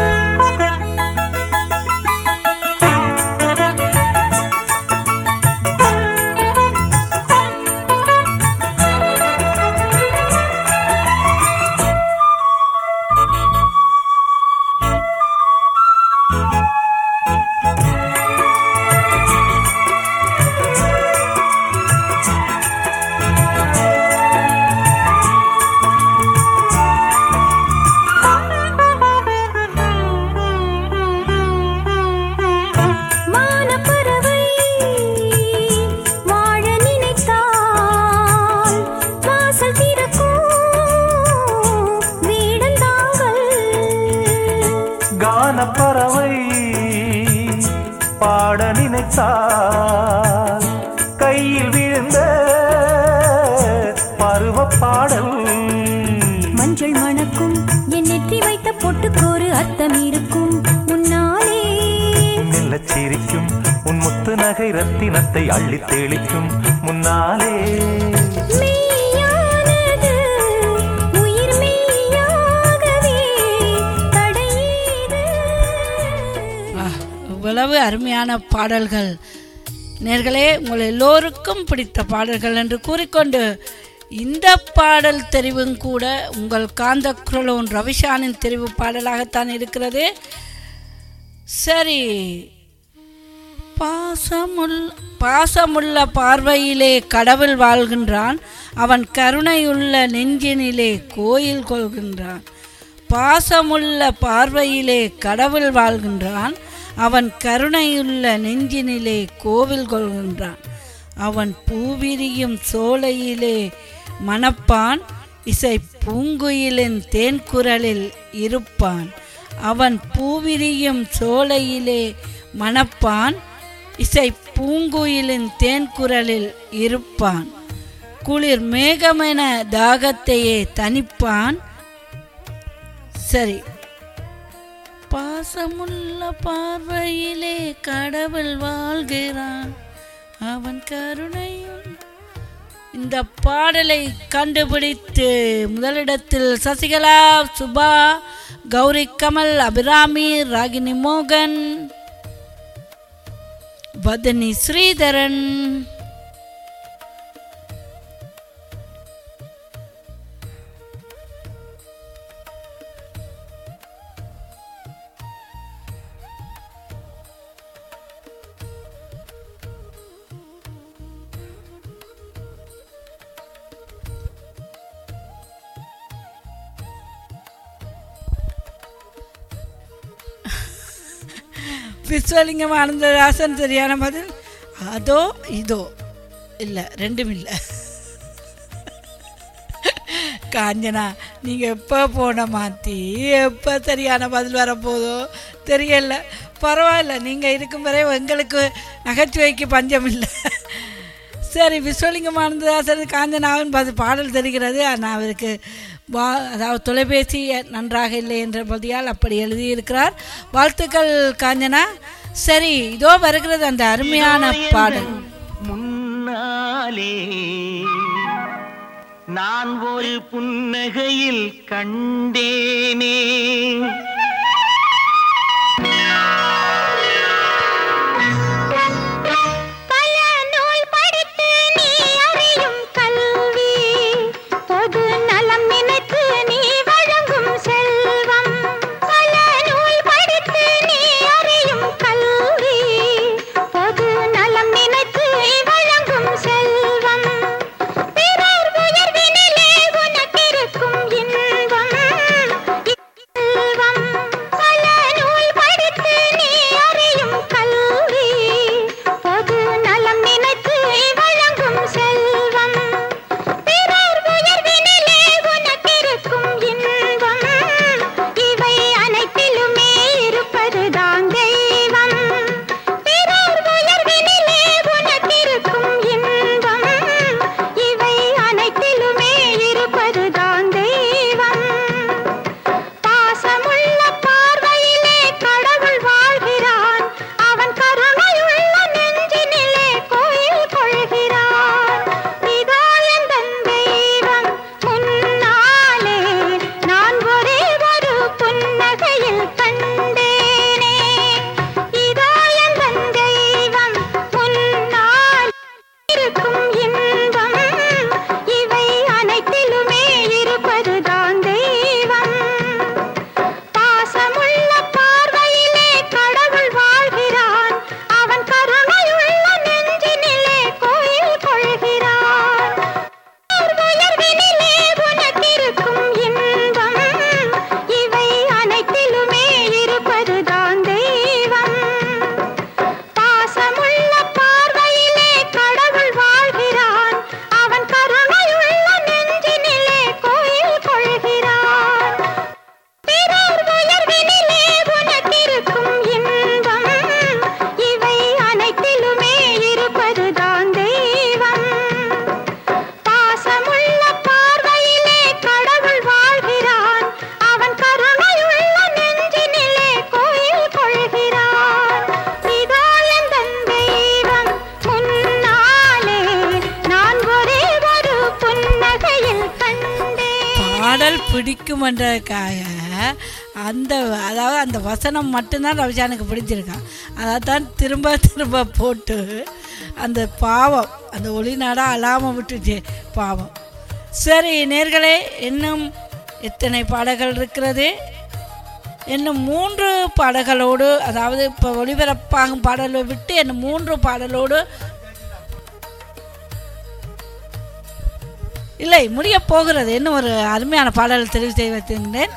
பாட நினைத்தால் கையில் விழுந்த பருவ பாடல் மஞ்சள் மணக்கும் என் நெற்றி வைத்த பொட்டுக்கோரு அர்த்தம் இருக்கும் உன்னாலே மெல்லச் சிரிக்கும் உன் முத்து நகை ரத்தினத்தை அள்ளித் தெளிக்கும் முன்னாலே மெய்யானது உயிர் மெய்யாகவே தடையீது ஆ, இவ்வளவு அருமையான பாடல்கள் நேர்களே உங்கள் எல்லோருக்கும் பிடித்த பாடல்கள் என்று கூறிக்கொண்டு இந்த பாடல் தெரிவும் கூட உங்கள் காந்த குரலோன் ரவிஷானின் தெரிவு பாடலாகத்தான் இருக்கிறது சரி பாசமுள் பாசமுள்ள பார்வையிலே கடவுள் வாழ்கின்றான் அவன் கருணையுள்ள நெஞ்சினிலே கோயில் கொள்கின்றான் பாசமுள்ள பார்வையிலே கடவுள் வாழ்கின்றான் அவன் கருணையுள்ள நெஞ்சினிலே கோவில் கொள்கின்றான் அவன் பூவிரியும் சோலையிலே மணப்பான் இசை பூங்குயிலின் தேன்குரலில் இருப்பான் அவன் பூவிரியும் சோலையிலே மணப்பான் இசை பூங்குயிலின் தேன்குரலில் இருப்பான் குளிர் மேகமென தாகத்தையே தணிப்பான் சரி பாசமுள்ள பார்வையிலே கடவுள் வாழ்கிறான் அவன் கருணையுள் இந்த பாடலை கண்டுபிடித்து முதலிடத்தில் சசிகலா சுபா கௌரி கமல் அபிராமி ராகினி மோகன் வதனி ஸ்ரீதரன் விஸ்வலிங்கம் ஆனந்தராசன் சரியான பதில் அதோ இதோ இல்லை ரெண்டும் இல்லை காஞ்சனா நீங்கள் எப்போ போன மாற்றி எப்போ சரியான பதில் வரப்போதோ தெரியல பரவாயில்ல நீங்கள் இருக்கும் வரை எங்களுக்கு நகைச்சுவைக்கு பஞ்சம் இல்லை சரி விஸ்வலிங்கம் ஆனந்ததாசன் காஞ்சனாவின் பது பாடல் தெரிகிறது ஆனால் அவருக்கு வா அதாவது தொலைபேசி நன்றாக இல்லை என்றபடியால் அப்படி எழுதியிருக்கிறார் வாழ்த்துக்கள் காஞ்சனா சரி இதோ வருகிறது அந்த அருமையான பாடல் முன்னாலே நான் ஒரு புன்னகையில் கண்டேனே பல நூல் படித்து நீ அறியும் கல்வி பொது நலம் நினைத்து நீ வழங்கும் செல்வம் பல நூல் படித்து நீ அறியும் கல்வி பொது நலம் நினைத்து நீ வழங்கும் செல்வம் பிறர் உயர்வினிலே உனக்கிருக்கும் இன்பம் இன்பம் பிடிக்குமன்றதுக்காக அந்த அதாவது அந்த வசனம் மட்டும்தான் ரவிஜானுக்கு பிடிச்சிருக்கான் அதை தான் திரும்ப திரும்ப போட்டு அந்த பாவம் அந்த ஒளிநாடா அழாமல் விட்டுச்சு பாவம் சரி நேர்களே இன்னும் எத்தனை பாடல்கள் இருக்கிறது இன்னும் மூன்று பாடல்களோடு அதாவது இப்போ ஒளிபரப்பாகும் பாடலை விட்டு இன்னும் மூன்று பாடலோடு இல்லை முடிய போகிறது இன்னும் ஒரு அருமையான பாடல் தெரிவு செய்து வைத்திருந்தேன்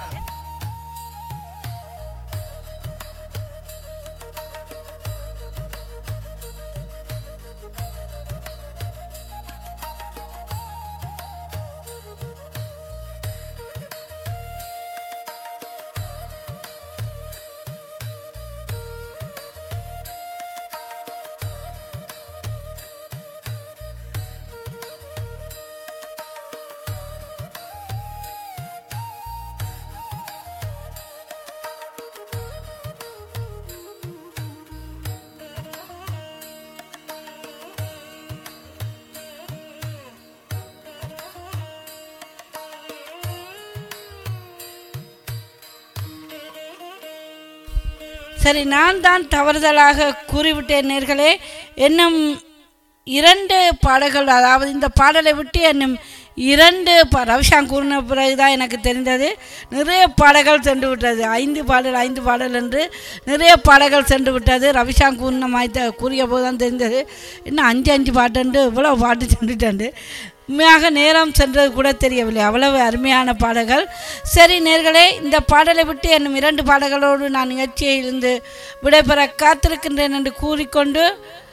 சரி நான் தான் தவறுதலாக கூறிவிட்டேன் நேர்களே இன்னும் இரண்டு பாடல்கள் அதாவது இந்த பாடலை விட்டு இன்னும் இரண்டு ப- ரவிஷாங் கூறின பிறகு தான் எனக்கு தெரிந்தது நிறைய பாடல்கள் சென்று விட்டது ஐந்து பாடல் ஐந்து பாடல் என்று நிறைய பாடல்கள் சென்று விட்டது ரவிஷாங் கூறின மாதிரி தான் கூறிய போது தான் தெரிந்தது இன்னும் அஞ்சு அஞ்சு பாட்டுண்டு இவ்வளோ பாட்டு சென்றுட்டேன் உண்மையாக நேரம் சென்றது கூட தெரியவில்லை அவ்வளவு அருமையான பாடல்கள் சரி நேர்களே இந்த பாடலை விட்டு என்னும் இரண்டு பாடல்களோடு நான் நிகழ்ச்சியிலிருந்து விடைபெற காத்திருக்கின்றேன் என்று கூறிக்கொண்டு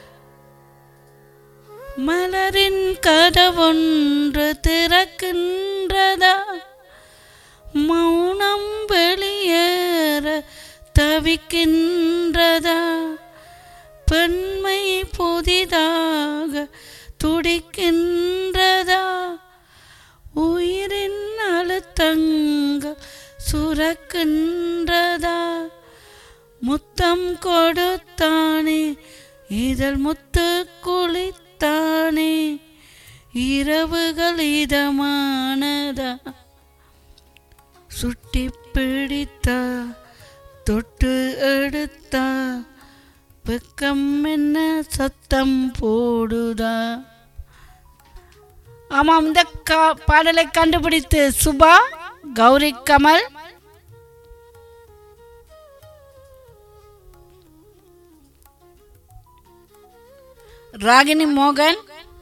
மலரின் கதவொன்று திறக்கின்றதா மௌனம் வெளியேற தவிக்கின்றதா பெண்மை புதிதாக துடிக்கின்றதா உயிரின் அழுத்தங்கள் சுரக்கின்றதா முத்தம் கொடுத்தானே இதழ் முத்து குளித்தானே இரவுகள் இதமானதா சுட்டி பிடித்தா தொட்டு எடுத்தா வெக்கம் என்ன சத்தம் போடுதா ஆமாம் இந்த கா- பாடலை கண்டுபிடித்து சுபா கௌரி கமல் ராகினி மோகன்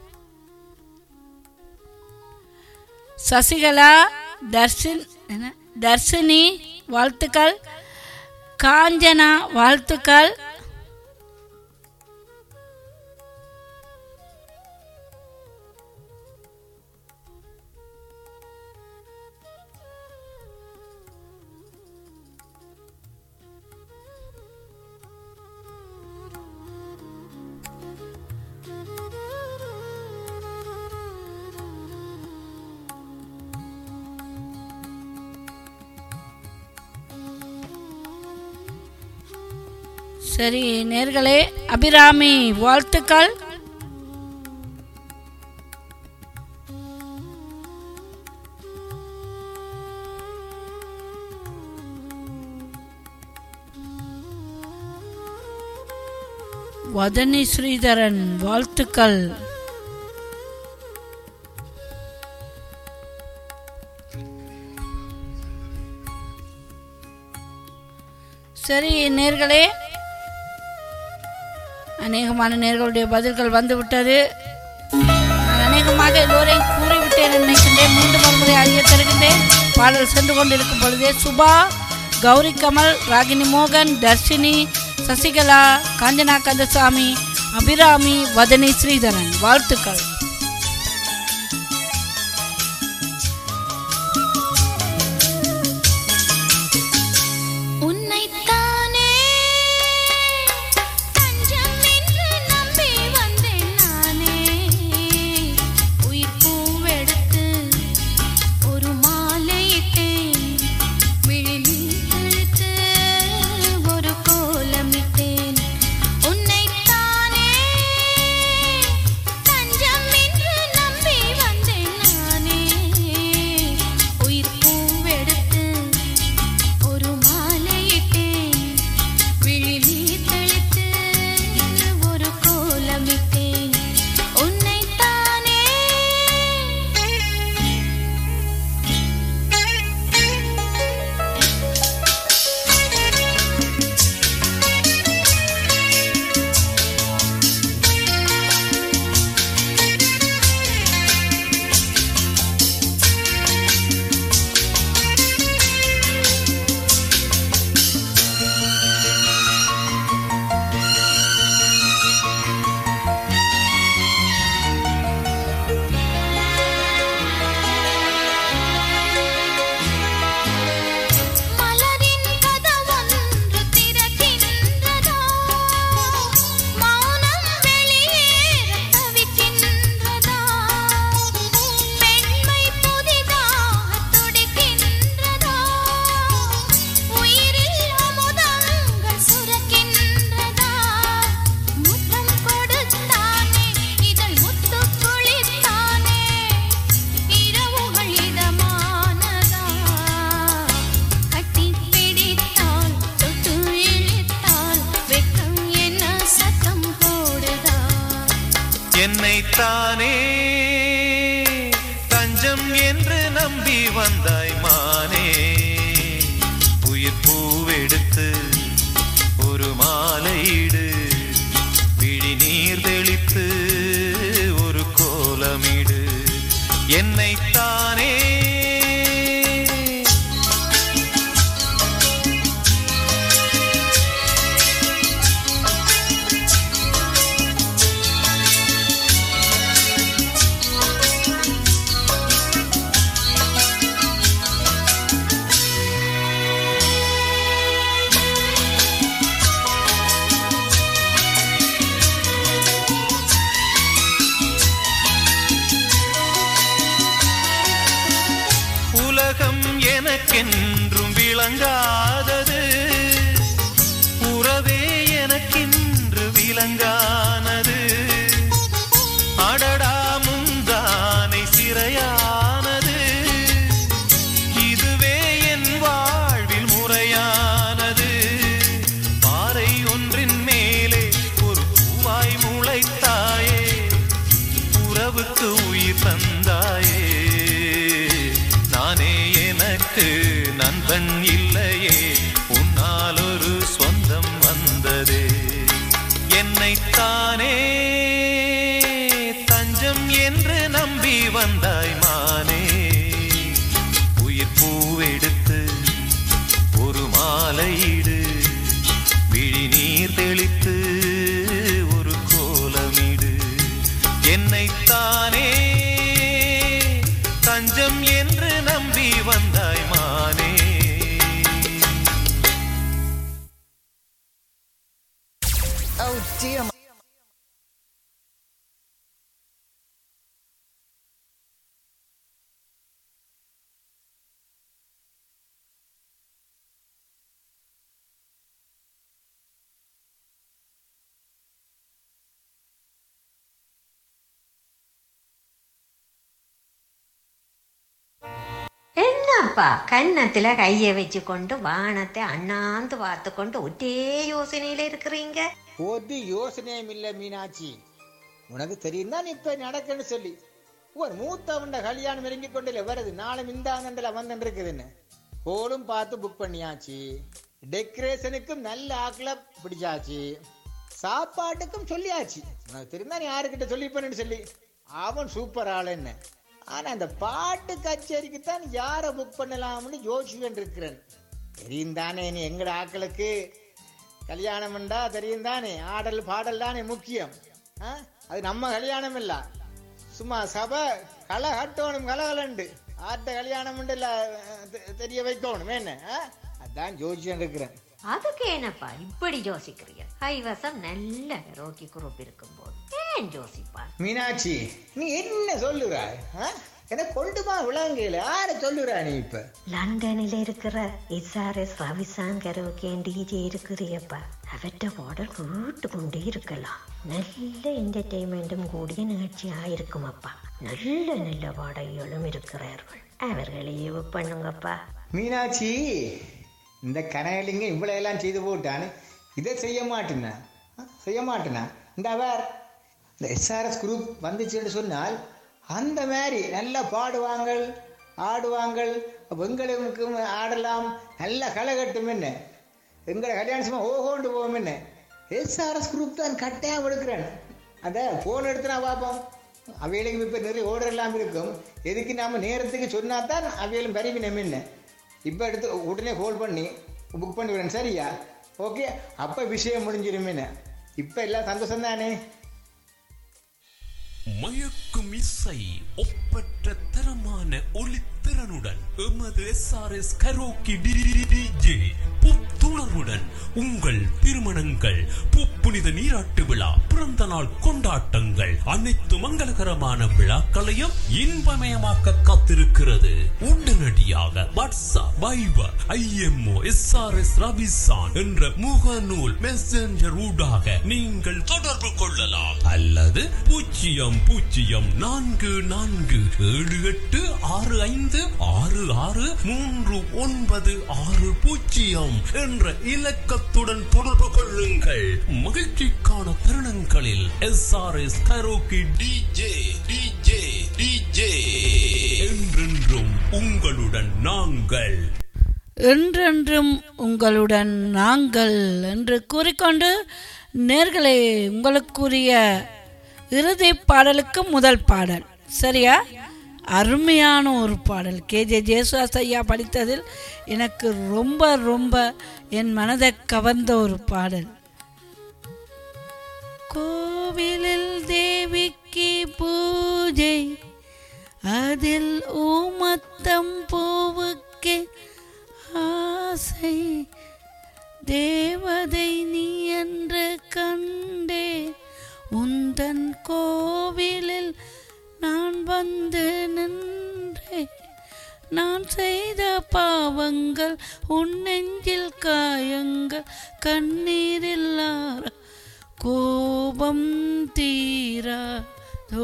சசிகலா தர்ஷின் என்ன? தர்ஷினி வாழ்த்துக்கள் காஞ்சனா வாழ்த்துக்கள் சரி நேர்களே அபிராமி வாழ்த்துக்கள் வதனி ஸ்ரீதரன் வாழ்த்துக்கள் சரி நேர்களே அநேகமான நேர்களுடைய பதில்கள் வந்து விட்டது நான் அநேகமாக எல்லோரையும் கூறிவிட்டேன் நினைக்கின்றேன் மீண்டும் ஒருமுறை அறிய தருகின்றேன் பாடல் சென்று கொண்டிருக்கும் பொழுதே சுபா கௌரி கமல் ராகினி மோகன் தர்ஷினி சசிகலா காஞ்சனா கந்தசாமி அபிராமி வதனி ஸ்ரீதரன் வாழ்த்துக்கள் உன்னைத்தானே தஞ்சம் என்று நம்பி வந்தேன் நானே உயிர் பூவெடுத்து ஒரு மாலையிட்டேன் விழிநீர் தெளித்து ஒரு கோலமிட்டேன் உன்னைத்தானே தஞ்சம் என்னைத்தானே தஞ்சம் என்று நம்பி வந்தாய் மானே உயிர் பூவெடுத்து ஒரு மாலையிடு விழி நீர் தெளித்து ஒரு கோலமிடு என்னைத்தானே உலகம் எனக்கென்றும் விளங்காதது உறவே எனக்கென்று விளங்கானது அடடா முந்தானை சிறையானது இதுவே என் வாழ்வில் முறையானது பாறை ஒன்றின் மேலே ஒரு பூவாய் முளைத்தாயே உறவுக்கு உயிர் தந்தாயே நானே எனக்கு நண்பன் இல்லையே உன்னால் ஒரு சொந்தம் வந்ததே என்னைத்தானே தஞ்சம் என்று நம்பி வந்தாய் மானே உயிர் பூவெடுத்து ஒரு மாலையிடு விழி நீர் தெளித்து ஒரு கோலமிடு என்னைத்தானே தஞ்சம் என்று நம்பி வந்தாய் மானே என்னப்பா கன்னத்துல கைய வச்சு கொண்டு வானத்தை அண்ணாந்து பார்த்து கொண்டு ஒரே யோசனையில இருக்கிறீங்க ஒரு யோசனையும் இல்ல மீனாட்சி உனக்கு தெரியும் தான் இப்ப நடக்குன்னு சொல்லி ஒரு மூத்தவண்ட கல்யாணம் இறங்கி கொண்டு வருது நாளை மிந்தாந்தண்டில் வந்துட்டு இருக்குதுன்னு ஹோலும் பார்த்து புக் பண்ணியாச்சு டெக்கரேஷனுக்கும் நல்ல ஆக்களை பிடிச்சாச்சு சாப்பாட்டுக்கும் சொல்லியாச்சு உனக்கு தெரியும் தான் யாருக்கிட்ட சொல்லிப்பேன்னு சொல்லி அவன் சூப்பர் ஆள் என்ன ஆனா அந்த பாட்டு கச்சேரிக்கு தான் யாரை புக் பண்ணலாம்னு யோசிச்சுட்டு இருக்கிறேன் தெரியும் தானே நீ எங்கட ஆக்களுக்கு கல்யாணம்ண்டா தெரியும் தானே ஆடல் பாடல் தானே முக்கியம் ஆ? அது நம்ம கல்யாணம் இல்ல சும்மா சபை களை கட்டணும் கலகலண்டு ஆட்ட கல்யாணம் இல்ல தெ- தெரிய வைக்கணும் என்ன ஆ? அதான் ஜோசியம் இருக்கிறேன் அதுக்கு என்னப்பா இப்படி யோசிக்கிறீங்க கைவசம் நல்ல ரோக்கி குரூப் இருக்கும்போது ஏன் யோசிப்பா மீனாட்சி நீ என்ன சொல்லுறாய் ஆ? எனக்கு கொண்டுமா விளங்கல யார சொல்லுறா நீ இப்ப லண்டனில் இருக்கிற எஸ்ஆர்எஸ் ரவிசாங்கர் டிஜே இருக்கிறியப்பா அவற்ற பாடல் கேட்டு கொண்டே இருக்கலாம் நல்ல என்டர்டெயின்மெண்ட்டும் கூடிய நிகழ்ச்சியா இருக்குமப்பா நல்ல நல்ல பாடகிகளும் இருக்கிறார்கள் அவர்களையே புக் பண்ணுங்கப்பா மீனாட்சி இந்த கனகலிங்க இவ்வளவு எல்லாம் செய்து போட்டான்னு இதை செய்ய மாட்டேனா ஆ? செய்ய மாட்டேனா இந்த அவர் இந்த எஸ்ஆர்எஸ் குரூப் வந்துச்சுன்னு சொன்னால் அந்த மாதிரி நல்லா பாடுவாங்கள் ஆடுவாங்கள் எங்களுக்கும் ஆடலாம் நல்லா களை கட்டும் என்ன எங்களை கல்யாணம் சும்மா ஓஹோண்டு போவோம் என்ன எஸ்ஆர்எஸ் குரூப் தான் கட்டாயம் எடுக்கிறேன் அதை ஃபோன் எடுத்து நான் பார்ப்போம் அவைகளுக்கு இப்போ நிறைய ஓர்டர் எல்லாம் இருக்கும் எதுக்கு நாம நேரத்துக்கு சொன்னா தான் அவைகளும் பரவி என்ன இப்போ எடுத்து உடனே கால் பண்ணி புக் பண்ணி விடுறேன் சரியா ஓகே அப்போ விஷயம் முடிஞ்சிருமேன்னு இப்போ எல்லாம் சந்தோஷம் தானே மயக்கும் இசை ஒப்பற்ற தரமான ஒளித்திறனுடன் எமது எஸ்ஆர்எஸ் கரோக்கி டிஜே புத்துணர்வுடன் உங்கள் திருமணங்கள் புப்புனித நீராட்டு விழா பிறந்த நாள் கொண்டாட்டங்கள் அனைத்து மங்களகரமான விழாக்களையும் இன்பமயமாக்க காத்திருக்கிறது உடனடியாக WhatsApp Viber IMO SRS Ravisan என்ற முகநூல் மெசஞ்சர் ஊடாக நீங்கள் தொடர்பு கொள்ளலாம் அல்லது பூஜ்ஜியம் பூஜ்ஜியம் நான்கு நான்கு ஏழு எட்டு ஆறு ஐந்து ஆறு ஆறு மூன்று ஒன்பது ஆறு பூஜ்ஜியம் என்ற இலக்கத்துடன் தொடர்பு கொள்ளுங்கள் மகிழ்ச்சிக்கான தருணங்களில் S R S karaoke DJ DJ DJ என்றென்றும் உங்களுடன் நாங்கள் என்றென்றும் உங்களுடன் நாங்கள் என்று கூறிக்கொண்டு நேர்களே உங்களுக்குரிய இறுதி பாடலுக்கு முதல் பாடல் சரியா அருமையான ஒரு பாடல் கேஜே ஜேசுவாஸ் ஐயா படித்ததில் எனக்கு ரொம்ப ரொம்ப என் மனதை கவர்ந்த ஒரு பாடல் கோவிலில் தேவிக்கு பூஜை அதில் ஊமத்தம் பூவுக்கே ஆசை தேவதை நீ என்று கண்டே உந்தன் கோவிலில் நான் வந்து நின்றேன் நான் செய்த பாவங்கள் உன் நெஞ்சில் காயங்கள் கண்ணீரில் ஆற கோபம் தீராதோ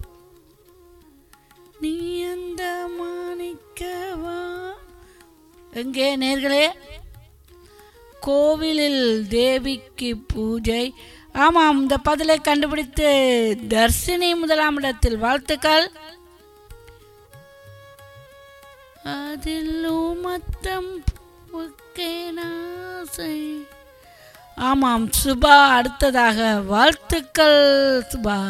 நீ அந்த மாணிக்கவா எங்கே நேர்களே கோவிலில் தேவிக்கு பூஜை ஆமாம் இந்த பதிலை கண்டுபிடித்து தர்சினி முதலாம் இடத்தில் வாழ்த்துக்கள் அதில் மத்தம் நாசை ஆமாம் சுபா அடுத்ததாக வாழ்த்துக்கள் சுபா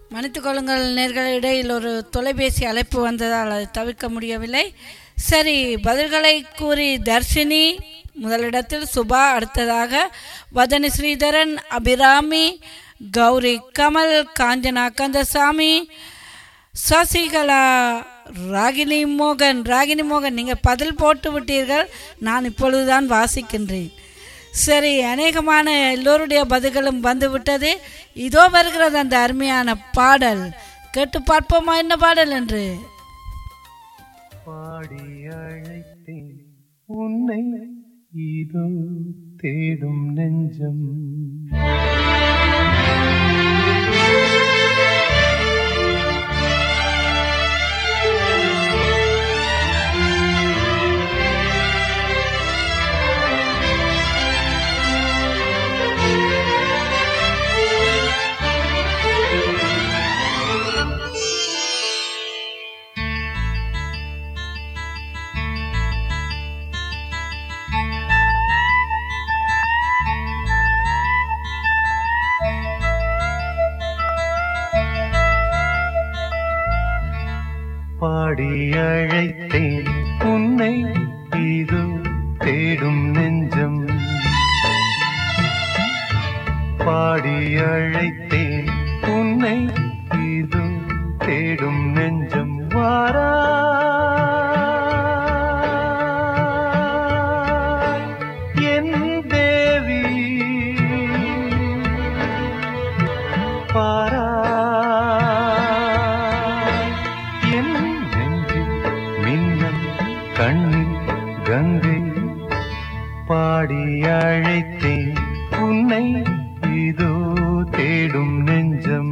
மன்னித்துக் கொள்ளுங்கள் நேர்கள் இடையில் ஒரு தொலைபேசி அழைப்பு வந்ததால் அதை தவிர்க்க முடியவில்லை சரி பதில்களை கூறி தர்ஷினி முதலிடத்தில் சுபா அடுத்ததாக வதனி ஸ்ரீதரன் அபிராமி கௌரி கமல் காஞ்சனா கந்தசாமி சசிகலா ராகினி மோகன் ராகினி மோகன் நீங்கள் பதில் போட்டு விட்டீர்கள் நான் இப்பொழுதுதான் வாசிக்கின்றேன் சரி அநேகமான எல்லோருடைய பதில்களும் வந்து விட்டது இதோ வருகிறது அந்த அருமையான பாடல் கேட்டு பார்ப்போமா என்ன பாடல் என்று பாடி அழைத்தேன் உன்னை இதோ தேடும் நெஞ்சம் பாடி அழைத்தேன் உன்னை இதோ தேடும் நெஞ்சம் பாடி அழைத்தேன் உன்னை இதோ தேடும் நெஞ்சம் வாரா என் தேவி பாராய் என் நெஞ்சில் மின்னல் கண்ணில் கங்கை பாடி அழைத்தேன் உன்னை இதோ தேடும் நெஞ்சம்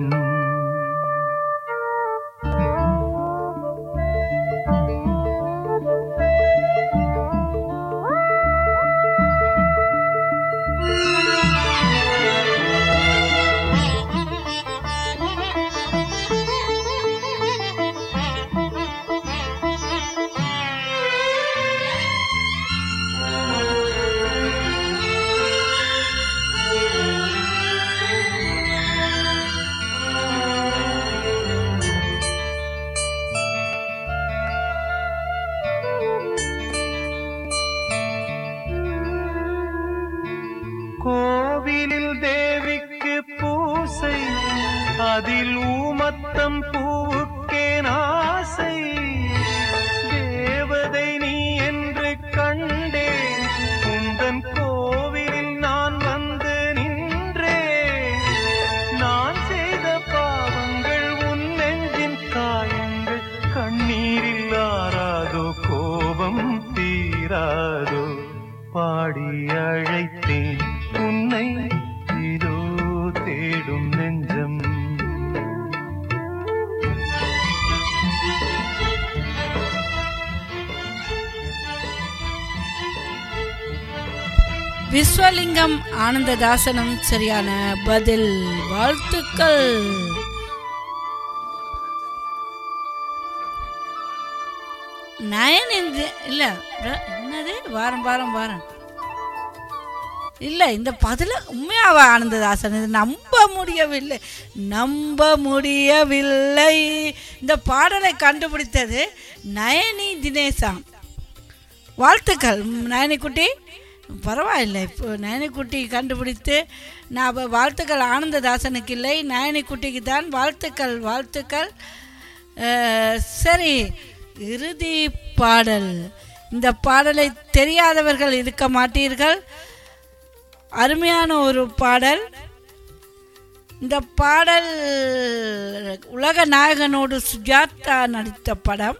கோவிலில் தேவிக்கு பூசை அதில் ஊமத்தம் பூவுக்கேன் ஆசை தேவதை நீ என்று கண்டேன் உந்தன் கோவிலில் நான் வந்து நின்றேன் நான் செய்த பாவங்கள் உன் நெஞ்சின் காயங்கள் கண்ணீரில் ஆறாதோ கோபம் தீராதோ பாடி அழைத்தேன் உன்னை இதோ தேடும் நெஞ்சம் விஸ்வலிங்கம் ஆனந்ததாசனும் சரியான பதில் வாழ்த்துக்கள் நயன் இந்த இல்லை என்னது வாரம் வாரம் வாரம் இல்லை இந்த பதில உண்மையாவ ஆனந்ததாசன் இது நம்ப முடியவில்லை நம்ப முடியவில்லை இந்த பாடலை கண்டுபிடித்தது நயனி தினேசாம் வாழ்த்துக்கள் நயனிக்குட்டி பரவாயில்லை இப்போ நயனிக்குட்டி கண்டுபிடித்து நான் அப்ப வாழ்த்துக்கள் ஆனந்ததாசனுக்கு இல்லை நயனிக்குட்டிக்கு தான் வாழ்த்துக்கள் வாழ்த்துக்கள் அஹ், சரி இறுதி பாடல் இந்த பாடலை தெரியாதவர்கள் இருக்க மாட்டீர்கள் அருமையான ஒரு பாடல் இந்த பாடல் உலக நாயகனோடு சுஜாதா நடித்த படம்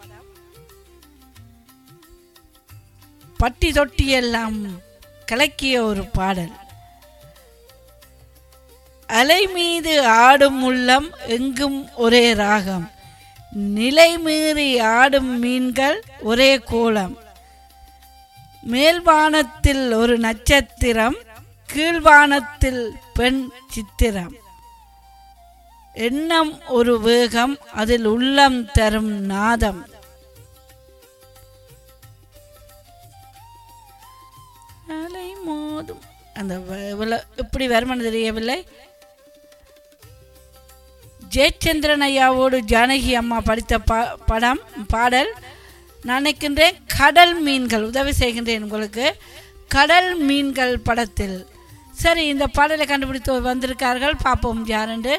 பட்டி தொட்டி எல்லாம் கலக்கிய ஒரு பாடல் அலை மீது ஆடும் உள்ளம் எங்கும் ஒரே ராகம் நிலை மீறி ஆடும் மீன்கள் ஒரே கோலம் மேல்வானத்தில் ஒரு நட்சத்திரம் கீழ்வானத்தில் பெண் சித்திரம் எண்ணம் ஒரு வேகம் அதில் உள்ளம் தரும் நாதம் அலை மோதும் அந்த வ- இவ்வளவு எப்படி வருமானு தெரியவில்லை ஜெயச்சந்திரன் ஐயாவோடு ஜானகி அம்மா படித்த பா படம் பாடல் நான் நினைக்கின்றேன் கடல் மீன்கள் உதவி செய்கின்றேன் உங்களுக்கு கடல் மீன்கள் படத்தில் சரி இந்த பாடலை கண்டுபிடித்து வந்திருக்கார்கள் பார்ப்போம் யாருண்டு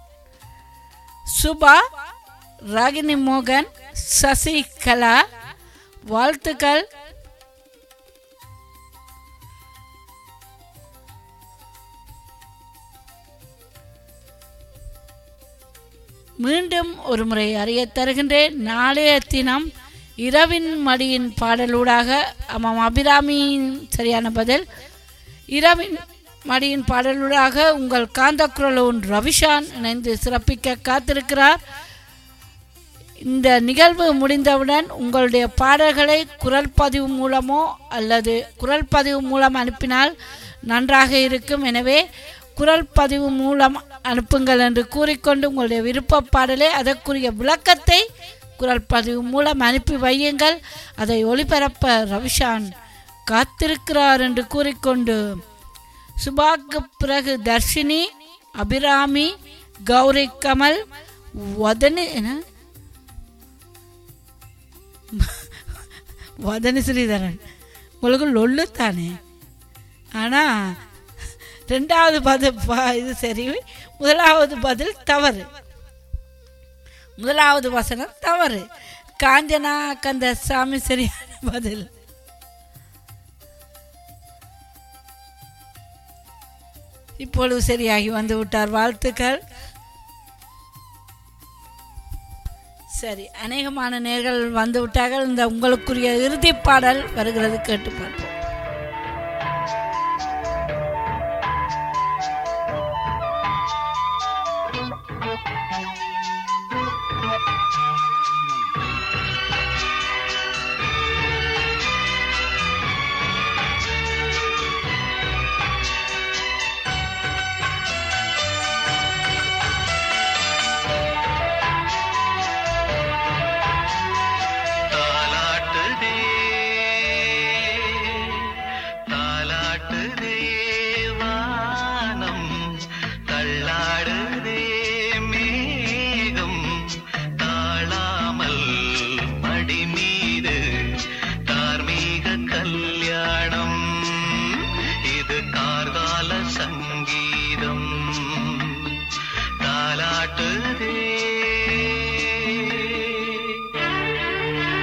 சுபா ராகினி மோகன் சசிகலா வாழ்த்துக்கள் மீண்டும் ஒரு முறை அறிய தருகின்றேன் நாளைய தினம் இரவின் மடியின் பாடலூடாக ஆமாம் அபிராமியின் சரியான பதில் இரவின் மடியின் பாடலூடாக உங்கள் காந்த குரலோன் ரவிஷான் இணைந்து சிறப்பிக்க காத்திருக்கிறார் இந்த நிகழ்வு முடிந்தவுடன் உங்களுடைய பாடல்களை குரல் பதிவு மூலமோ அல்லது குரல் பதிவு மூலம் அனுப்பினால் நன்றாக இருக்கும் எனவே குரல் பதிவு மூலம் அனுப்புங்கள் என்று கூறிக்கொண்டு உங்களுடைய விருப்ப பாடலை அதற்குரிய விளக்கத்தை குரல் பதிவு மூலம் அனுப்பி வையுங்கள் அதை ஒளிபரப்ப ரவிஷான் காத்திருக்கிறார் என்று கூறிக்கொண்டு சுபாக்கு பிறகு தர்ஷினி அபிராமி கௌரி கமல் வதனி என்ன வதனி ஸ்ரீதரன் உங்களுக்கு லொல்லு தானே ஆனால் ரெண்டாவது பதில் ப- இது சரி முதலாவது பதில் தவறு முதலாவது வசனம் தவறு காஞ்சனா கந்த சாமி சரியான பதில் இப்பொழுது சரியாகி வந்து விட்டார் வாழ்த்துக்கள் சரி அநேகமான நேர்கள் வந்து விட்டார்கள் இந்த உங்களுக்குரிய இறுதிப் பாடல் வருகிறது கேட்டு பார்ப்போம் தாலாட்டுதே தாலாட்டுதே வானம் தள்ளாடுதே மேகம் தாழாமல் மடி மீது தார்மீக கல்யாணம் இது கார்கால சங்கீதம் தாலாட்டுதே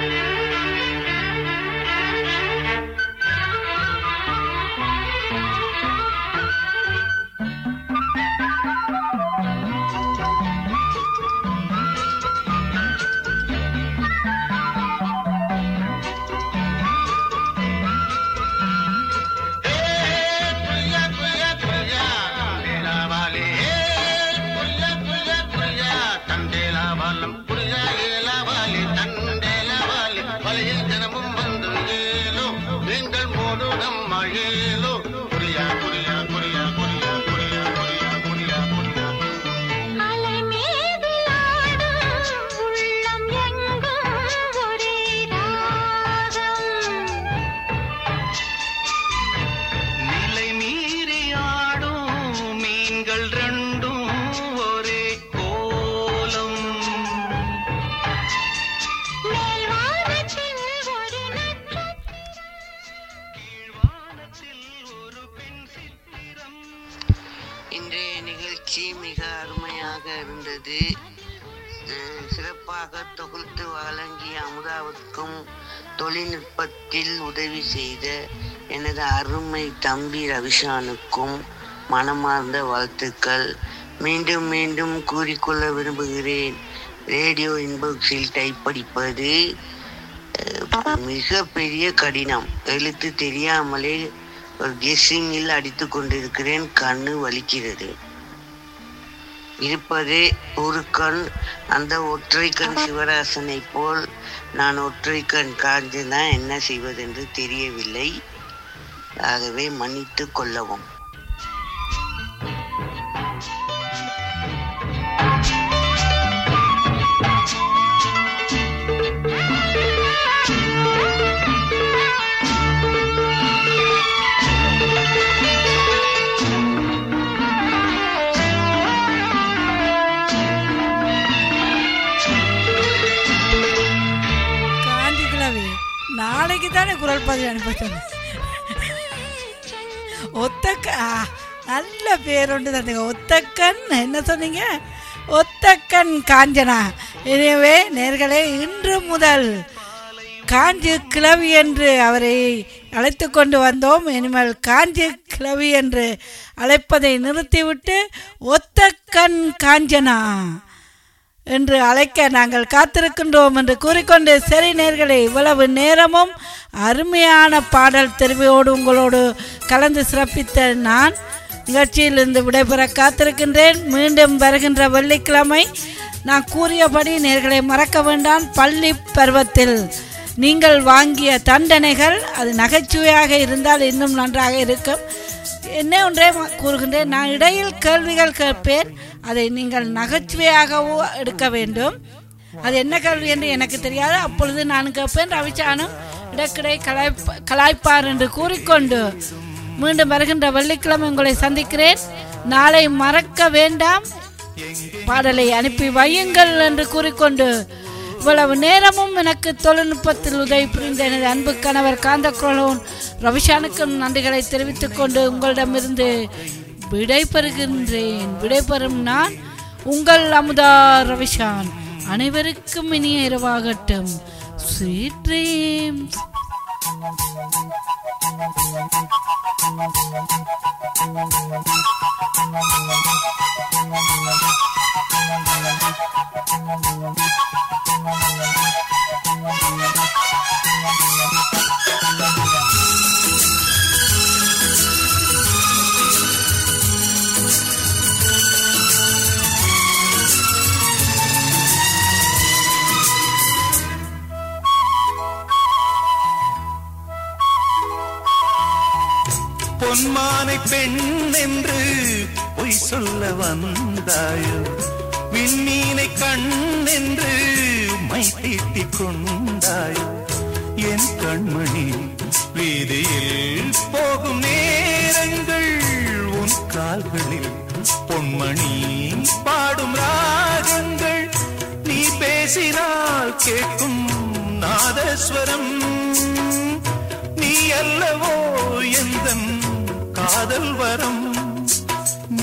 அலை மீதிலாடும் உள்ளம் எங்கும் ஒரே ராகம் நிலை மீறி ஆடும் மீன்கள் ரெண்டும் ஒரே கோலம் மேல்வானத்தில் ஒரு நட்சத்திரம் கீழ்வானத்தில் ஒரு பெண் சித்திரம் இன்றைய நிகழ்ச்சி மிக அருமையாக இருந்தது அஹ் சிறப்பாக தொகுத்து வழங்கிய அமுதாவுக்கும் தொழில்நுட்பத்தில் உதவி செய்த எனது அருமை தம்பி ரவிஷானுக்கும் மனமார்ந்த வாழ்த்துக்கள் மீண்டும் மீண்டும் கூறிக்கொள்ள விரும்புகிறேன் ரேடியோ இன்பாக்ஸில் டைப் படிப்பது அஹ், மிக பெரிய கடினம் எழுத்து தெரியாமலே ஒரு கெஸ்ஸிங்கில் அடித்து கொண்டிருக்கிறேன் கண்ணு வலிக்கிறது இருப்பதே ஒரு கண் அந்த ஒற்றை கண் சிவராசனை போல் நான் ஒற்றை கண் காஞ்சனா என்ன செய்வதென்று தெரியவில்லை ஆகவே மன்னித்து கொள்ளவும் ஆ குரல் பதிவு அனுப்ப சொன்னேன் ஒத்தக்க ஆ, நல்ல பேர் ஒன்று தந்தீங்க ஒத்தக்கன் என்ன சொன்னீங்க ஒத்தக்கன் காஞ்சனா எனவே நேர்களே இன்று முதல் காஞ்சி கிளவி என்று அவரை அழைத்து கொண்டு வந்தோம் இனிமேல் காஞ்சி கிளவி என்று அழைப்பதை நிறுத்திவிட்டு ஒத்தக்கண் காஞ்சனா என்று அழைக்க நாங்கள் காத்திருக்கின்றோம் என்று கூறிக்கொண்டு சரி நேர்களே இவ்வளவு நேரமும் அருமையான பாடல் தெரிவையோடு உங்களோடு கலந்து சிறப்பித்த நான் நிகழ்ச்சியிலிருந்து விடைபெற காத்திருக்கின்றேன் மீண்டும் வருகின்ற வெள்ளிக்கிழமை நான் கூறியபடி நேர்களை மறக்க வேண்டாம் பள்ளி பருவத்தில் நீங்கள் வாங்கிய தண்டனைகள் அது நகைச்சுவையாக இருந்தால் இன்னும் நன்றாக இருக்கும் என்ன ஒன்றே ம- கூறுகின்றேன் நான் இடையில் கேள்விகள் கேட்பேன் அதை நீங்கள் நகைச்சுவையாகவோ எடுக்க வேண்டும் அது என்ன கேள்வி என்று எனக்கு தெரியாது அப்பொழுது நான் கேட்பேன் ரவிச்சானும் இடக்கிடை கலாய்ப்ப கலாய்ப்பார் என்று கூறிக்கொண்டு மீண்டும் வருகின்ற வெள்ளிக்கிழமை உங்களை சந்திக்கிறேன் நாளை மறக்க வேண்டாம் பாடலை அனுப்பி வையுங்கள் என்று கூறிக்கொண்டு இவ்வளவு நேரமும் எனக்கு தொழில்நுட்பத்தில் உதவி புரிந்த எனது அன்பு கணவர் காந்தக்குரலோன் ரவிஷானுக்கும் நன்றிகளை தெரிவித்துக் கொண்டு உங்களிடமிருந்து விடைபெறுகின்றேன் விடைபெறும் நான் உங்கள் அமுதா ரவிஷான் அனைவருக்கும் இனிய இரவாகட்டும் ஸ்வீட் ட்ரீம்ஸ் பொன்மானை பெண் என்று பொய் சொல்ல வந்தாயோ விண்மீனை கண் என்று மை தீட்டிக் கொண்டாயோ என் கண்மணி வீதியில் போகும் நேரங்கள் உன் கால்களில் பொன்மணி பாடும் ராகங்கள் நீ பேசினால் கேட்கும் நாதஸ்வரம் நீ அல்லவோ எந்தன் காதல் வரம் நீ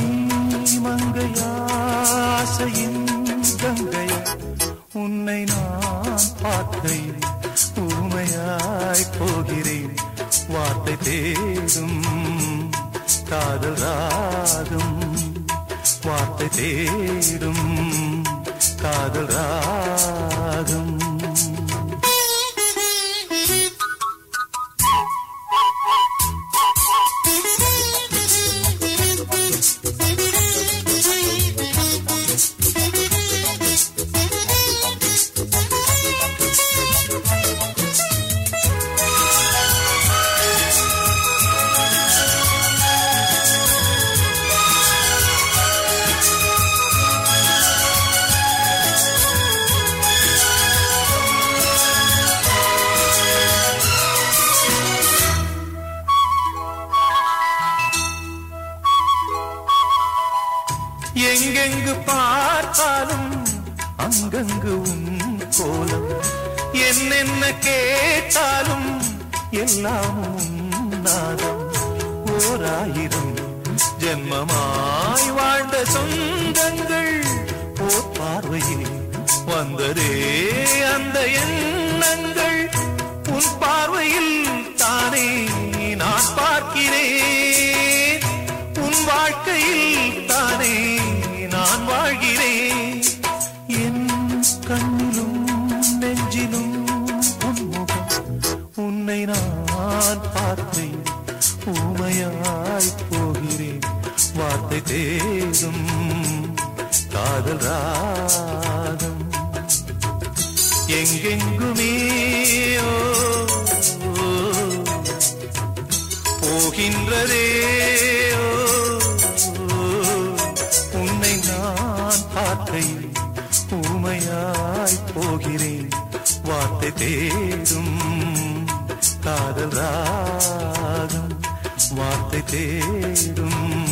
மங்கையாசையின் கங்கை உன்னை நான் பார்க்கையில் ஊமையாய் போகிறேன் வார்த்தை தேடும் காதல் ராகம் வார்த்தை தேடும் காதல் ராகம் எங்கெங்கு பார்த்தாலும் அங்கங்கு உன் கோலம் என்னென்ன கேட்டாலும் எல்லாம் உன் நாதம் ஓராயிரம் ஜென்மமாய் வாழ்ந்த சொந்தங்கள் ஓர் பார்வையில் வந்ததே அந்த எண்ணங்கள் உன் பார்வையில் தானே நான் பார்க்கிறேன் உன் வாழ்க்கையில் தானே நான் வாழ்கிறேன் என் கண்ணிலும் நெஞ்சிலும் உன்முகம் உன்னை நான் பார்த்தேன் ஊமையாய் போகிறேன் வார்த்தை தேடும் காதல் ராகம் எங்கெங்குமே ஓ, ஓ, போகின்றதே ஓ, ஓ, உன்னை நான் பார்க்கையில் ஊமையாய் போகிறேன் வார்த்தை தேடும் காதல் ராகம் வார்த்தை தேடும்